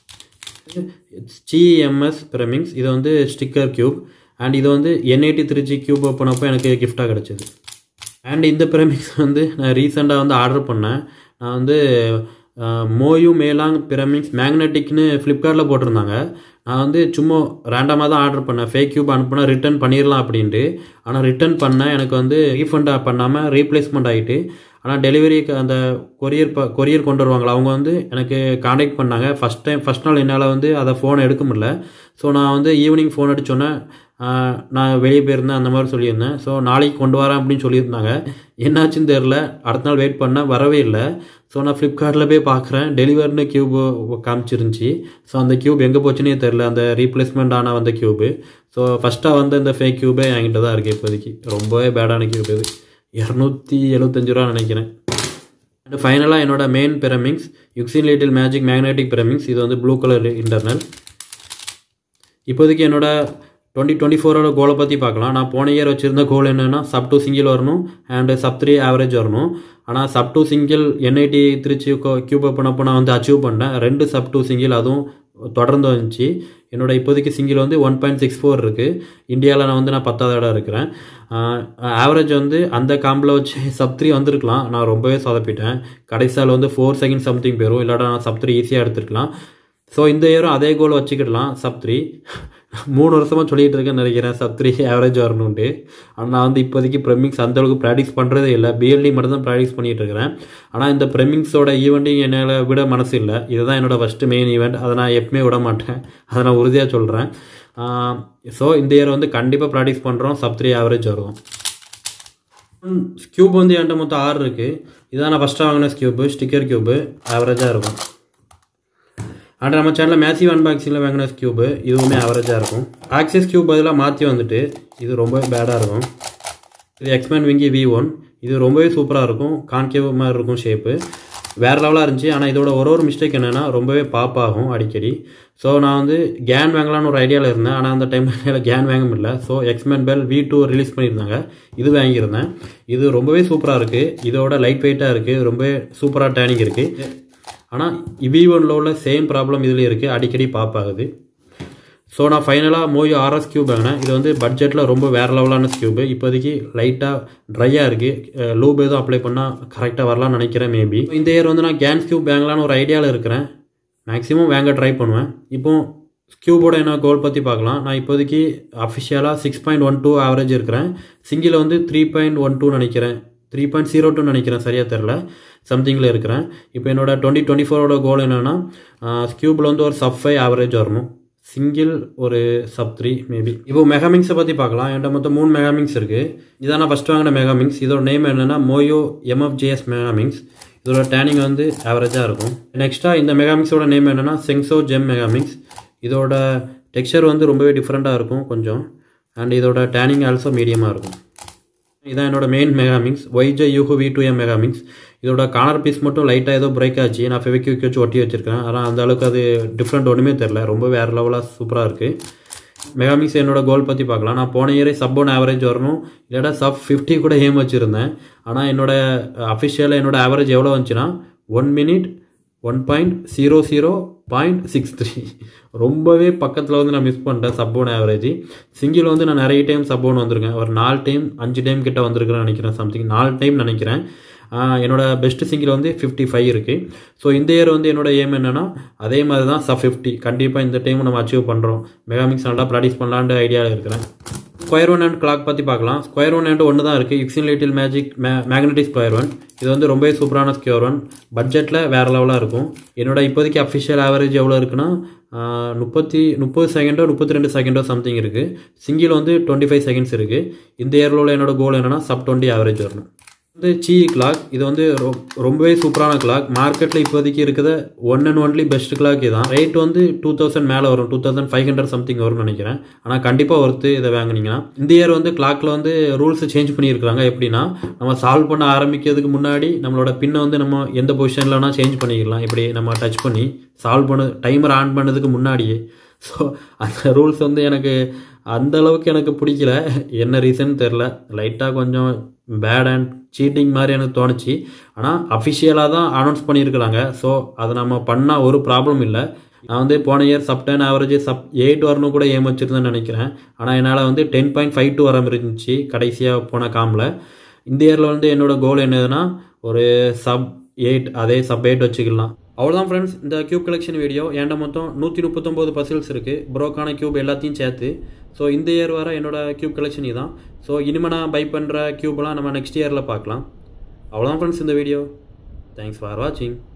GMS pyraminx இது வந்து ஸ்டிக்கர் க்யூப் அண்ட் இது வந்து என்ஐடி திருச்சி க்யூப் பண்ணப்போ எனக்கு கிஃப்டாக கிடச்சிது அண்ட் இந்த பிரமிக்ஸ் வந்து நான் ரீசெண்டாக வந்து ஆர்டர் பண்ணேன் நான் வந்து மோயு மேலாங் பிரமிக்ஸ் மேக்னெட்டிக்னு ஃப்ளிப்கார்ட்டில் போட்டிருந்தாங்க நான் வந்து சும்மா ரேண்டமாக தான் ஆர்டர் பண்ணேன் ஃபேக் க்யூப் அனுப்புனா ரிட்டர்ன் பண்ணிடலாம் அப்படின்ட்டு ஆனால் ரிட்டர்ன் பண்ணேன் எனக்கு வந்து ரீஃபண்ட் பண்ணாமல் ரீப்ளேஸ்மெண்ட் ஆகிட்டு ஆனால் டெலிவரிக்கு அந்த கொரியர் ப கொரியர் கொண்டு வருவாங்களா அவங்க வந்து எனக்கு காண்டாக்ட் பண்ணாங்க ஃபஸ்ட் டைம் ஃபஸ்ட் நாள் என்னால் வந்து அதை ஃபோனை எடுக்க முடியல ஸோ நான் வந்து ஈவினிங் ஃபோன் அடிச்சோன்னே நான் வெளியே போயிருந்தேன் அந்த மாதிரி சொல்லியிருந்தேன் ஸோ நாளைக்கு கொண்டு வரேன் அப்படின்னு சொல்லியிருந்தாங்க என்னாச்சுன்னு தெரில அடுத்த நாள் வெயிட் பண்ணேன் வரவே இல்லை ஸோ நான் ஃப்ளிப்கார்ட்டில் போய் பார்க்குறேன் டெலிவர்னு க்யூப் காமிச்சிருந்துச்சி ஸோ அந்த க்யூப் எங்கே போச்சுன்னே தெரில அந்த ரீப்ளேஸ்மெண்ட் ஆன வந்த க்யூபு ஸோ ஃபஸ்ட்டாக வந்து இந்த ஃபேக் க்யூபே என்கிட்ட தான் இருக்குது இப்போதைக்கு ரொம்பவே பேடான க்யூப் இது இரநூத்தி எழுபத்தஞ்சு ரூபா நினைக்கிறேன் அண்ட் ஃபைனலாக என்னோட main pyraminx YuXin little magic magnetic pyraminx இது வந்து ப்ளூ கலர் இன்டர்னல் இப்போதைக்கு என்னோட டுவெண்ட்டி டுவெண்ட்டி ஃபோரோட கோலை பற்றி பார்க்கலாம் நான் போன இயர் வச்சுருந்த கோல் என்னென்னா சப் டூ சிங்கிள் வரணும் அண்டு சப் த்ரீ ஆவரேஜ் வரணும் ஆனால் sub two single NIT Trichy cube up பண்ணப்போ நான் வந்து அச்சீவ் பண்ணேன் ரெண்டு சப் டூ சிங்கிள் அதுவும் தொடர்ந்து வந்துச்சு என்னோட இப்போதைக்கு சிங்கிள் வந்து ஒன் பாயிண்ட் சிக்ஸ் ஃபோர் இருக்குது இந்தியாவில் நான் வந்து நான் பத்தாவது இடம் இருக்கிறேன் ஆவரேஜ் வந்து அந்த காம்பில் வச்சு சப் த்ரீ வந்திருக்கலாம் நான் ரொம்பவே சொதப்பிட்டேன் கடைசியால் வந்து ஃபோர் செகண்ட் சம்திங் போயிடும் இல்லாட்டா நான் சப் த்ரீ ஈஸியாக எடுத்துருக்கலாம் ஸோ இந்த இயரும் அதே கோல் வச்சுக்கிடலாம் சப் த்ரீ மூணு வருஷமாக சொல்லிகிட்டு இருக்கேன்னு நினைக்கிறேன் சப் த்ரீ ஆவரேஜ் வரணுன்ட்டு ஆனால் நான் வந்து இப்போதைக்கு ப்ரெமிங்ஸ் அந்தளவுக்கு ப்ராக்டிஸ் பண்ணுறதே இல்லை பிஎல்டி மட்டும் தான் ப்ராக்டிஸ் பண்ணிகிட்டு இருக்கிறேன் ஆனால் இந்த ப்ரெமிங்ஸோட ஈவெண்ட்டையும் என்னால் விட மனசு இல்லை இதுதான் என்னோட ஃபஸ்ட்டு மெயின் ஈவெண்ட் அதை நான் எப்பவுமே விட மாட்டேன் அதை நான் உறுதியாக சொல்கிறேன் ஸோ இந்த இயர் வந்து கண்டிப்பாக ப்ராக்டிஸ் பண்ணுறோம் சப் த்ரீ ஆவரேஜ் வருவோம் ஸ்கியூப் வந்து என்கிட்ட மொத்தம் ஆறு இருக்குது இதான் நான் ஃபஸ்ட்டாக வாங்கின ஸ்கியூப்பு ஸ்டிக்கர் க்யூப்பு ஆவரேஜாக இருக்கும் அண்ட் நம்ம சேனலில் மேசிவ் அன்பாக்சிங்கில் வாங்கின க்யூபு இதுவுமே ஆவரேஜாக இருக்கும் ஆக்சிஸ் க்யூப் பதிலாக மாற்றி வந்துட்டு இது ரொம்ப பேடாக இருக்கும் இது எக்ஸ்மேன் விங்கி வி ஒன் இது ரொம்பவே சூப்பராக இருக்கும் கான்கேவ் மாதிரி இருக்கும் ஷேப்பு வேறு லெவலாக இருந்துச்சு ஆனால் இதோட ஒரு ஒரு மிஸ்டேக் என்னென்னா ரொம்பவே பாப் ஆகும் அடிக்கடி ஸோ நான் வந்து கேன் வாங்கலான்னு ஒரு ஐடியாவில் இருந்தேன் ஆனால் அந்த டைமில் கேன் வாங்க முடியல so X man bell V two release பண்ணியிருந்தாங்க இது வாங்கியிருந்தேன் இது ரொம்பவே சூப்பராக இருக்குது இதோட லைட் வெயிட்டாக இருக்குது ரொம்பவே சூப்பராக டேனிங் இருக்குது ஆனால் வி ஒனில் உள்ள சேம் ப்ராப்ளம் இதில் இருக்குது அடிக்கடி பாப் ஆகுது ஸோ நான் ஃபைனலாக மோயோ ஆர்எஸ் கியூப் வாங்கினேன் இது வந்து பட்ஜெட்டில் ரொம்ப வேறு லெவலான கியூபு இப்போதைக்கு லைட்டாக ட்ரையாக இருக்குது லூப் எதுவும் அப்ளை பண்ணால் கரெக்டாக வரலாம்னு நினைக்கிறேன் மேபி இந்த இயர் வந்து நான் கேன்ஸ் கியூப் வாங்கலான்னு ஒரு ஐடியாவில் இருக்கிறேன் மேக்ஸிமம் வாங்க ட்ரை பண்ணுவேன் இப்போ கியூபோட என்ன கோல் பற்றி பார்க்கலாம் நான் இப்போதைக்கு அஃபிஷியலாக six point one two average இருக்கிறேன் சிங்கிள் வந்து த்ரீ பாயிண்ட் ஒன் டூ நினைக்கிறேன் த்ரீ பாயிண்ட் ஜீரோ டூ நினைக்கிறேன் சரியாக தெரில சம்திங்கில் இருக்கிறேன் இப்போ என்னோட டுவெண்ட்டி டுவெண்ட்டி ஃபோரோட கோல் என்னென்னா ஸ்கியூபில் வந்து ஒரு சப் ஃபைவ் ஆவரேஜ் வரணும் சிங்கிள் ஒரு சப் த்ரீ மேபி இப்போ மெகாமிங்ஸை பற்றி பார்க்கலாம் என்கிட்ட மொத்தம் மூணு மெகாமிங்ஸ் இருக்குது இதான் நான் ஃபஸ்ட்டு வாங்கின மெகாமிங்ஸ் இதோட நேம் என்னென்னா மோயோ எம்எஃப்ஜிஎஸ் மெகாமிங்ஸ் இதோட டேனிங் வந்து ஆவரேஜாக இருக்கும் நெக்ஸ்ட்டாக இந்த மெகாமிக்ஸோட நேம் என்னென்னா செங்ஸோ ஜெம் மெகாமிக்ஸ் இதோட டெக்ஸ்சர் வந்து ரொம்பவே டிஃப்ரெண்ட்டாக இருக்கும் கொஞ்சம் அண்ட் இதோட டேனிங் ஆல்சோ மீடியமாக இருக்கும் இதான் என்னோட main megaminx YJ YuHu V two M megaminx இதோட கார்னர் பீஸ் மட்டும் லைட்டாக ஏதோ பிரேக் ஆச்சு நான் ஃபெவிக்யூக் வச்சு ஒட்டி வச்சிருக்கேன் ஆனால் அந்த அளவுக்கு அது டிஃப்ரெண்ட் ஒன்றுமே தெரில ரொம்ப வேறு லெவலாக சூப்பராக இருக்குது மெகாமிக்ஸ் என்னோட கோல் பற்றி பார்க்கலாம் நான் போன இயரே சப் ஒன் ஆவரேஜ் வரணும் இல்லாட்டா சப் ஃபிஃப்டி கூட ஏம் வச்சுருந்தேன் ஆனால் என்னோட அஃபிஷியலாக என்னோட ஆவரேஜ் எவ்வளோ வந்துச்சுன்னா one minute one point zero zero point six three ரொம்பவே பக்கத்தில் வந்து நான் மிஸ் பண்ணிட்டேன் சப் ஒன் ஆவரேஜ் சிங்கிள் வந்து நான் நிறைய டைம் சப் ஒன் வந்திருக்கேன் ஒரு நாலு டைம் அஞ்சு டைம் கிட்ட வந்திருக்கிறேன் நினைக்கிறேன் சம்திங் நாலு டைம் நினைக்கிறேன் என்னோட பெஸ்ட் சிங்கில் வந்து ஃபிஃப்டி ஃபைவ் இருக்குது ஸோ இந்த இயர் வந்து என்னோட ஏம் என்னென்னா அதே மாதிரி தான் சப் ஃபிஃப்டி கண்டிப்பாக இந்த டைம் நம்ம அச்சீவ் பண்ணுறோம் மெகாமிக்ஸ் நல்லா ப்ராக்டிஸ் பண்ணலான்ற ஐடியாவில் இருக்கிறேன் ஸ்கொயர் ஒன் அண்ட் கிளாக் பற்றி பார்க்கலாம் ஸ்கொயர் ஒன் அண்ட் ஒன்று தான் இருக்குது இக்ஸின் லிட்டில் மேஜிக் மே மேக்னெட்டிக் ஸ்கொயர் ஒன் இது வந்து ரொம்பவே சூப்பரான ஸ்கொயர் ஒன் பட்ஜெட்டில் வேறு லெவலாக இருக்கும் என்னோட இப்போதைக்கு அஃபிஷியல் ஆவரேஜ் எவ்வளோ இருக்குன்னா முப்பத்தி முப்பது செகண்டோ முப்பத்தி ரெண்டு செகண்டோ சம்திங் இருக்குது சிங்கிள் வந்து டுவெண்ட்டி ஃபைவ் செகண்ட்ஸ் இருக்குது இந்த இயரில் உள்ள என்னோட கோல் என்னென்னா சப் டுவெண்ட்டி ஆவரேஜ் வரணும் வந்து சி கிளாக் இது வந்து ரொம்பவே சூப்பரான கிளாக் மார்க்கெட்டில் இப்போதைக்கு இருக்கிற one and only best clock தான் ரேட் வந்து டூ தௌசண்ட் மேலே வரும் two thousand five hundred something வரும்னு நினைக்கிறேன் ஆனால் கண்டிப்பாக ஒருத்து இதை வாங்கினீங்கன்னா இந்த இயர் வந்து கிளாக்கில் வந்து ரூல்ஸ் சேஞ்ச் பண்ணியிருக்காங்க எப்படின்னா நம்ம சால்வ் பண்ண ஆரம்பிக்கிறதுக்கு முன்னாடி நம்மளோட பின்னை வந்து நம்ம எந்த பொசிஷன்லனா சேஞ்ச் பண்ணிக்கலாம் இப்படி நம்ம டச் பண்ணி சால்வ் பண்ண டைமர் ஆன் பண்ணதுக்கு முன்னாடியே ஸோ அந்த ரூல்ஸ் வந்து எனக்கு அந்த அளவுக்கு எனக்கு பிடிக்கல என்ன ரீசன் தெரில லைட்டாக கொஞ்சம் பேட் அண்ட் சீட்டிங் மாதிரி எனக்கு தோணுச்சு ஆனால் அஃபிஷியலாக தான் அனௌன்ஸ் பண்ணியிருக்கிறாங்க ஸோ அதை நம்ம பண்ணால் ஒரு ப்ராப்ளம் இல்லை நான் வந்து போன year sub ten average sub eight வரணும் கூட ஏம் வச்சுருந்தேன்னு நினைக்கிறேன் ஆனால் என்னால் வந்து டென் பாயிண்ட் ஃபைவ் டூ வர இருந்துச்சு கடைசியாக போன காமில் இந்த இயரில் வந்து என்னோட கோல் என்னதுன்னா ஒரு சப் எயிட் அதே சப் எயிட் வச்சுக்கலாம் அவ்வளோதான் ஃப்ரெண்ட்ஸ் இந்த கியூப் கலெக்ஷன் வீடியோ என்கிட்ட மொத்தம் நூற்றி முப்பத்தொம்போது பசில்ஸ் இருக்குது ப்ரோக்கான கியூப் எல்லாத்தையும் சேர்த்து ஸோ இந்த இயர் வர என்னோட கியூப் கலெக்ஷன் இதுதான் ஸோ இனிமேல் நான் பை பண்ணுற கியூப்லாம் நம்ம நெக்ஸ்ட் இயரில் பார்க்கலாம் அவ்வளோதான் ஃப்ரெண்ட்ஸ் இந்த வீடியோ தேங்க்ஸ் ஃபார் வாட்சிங்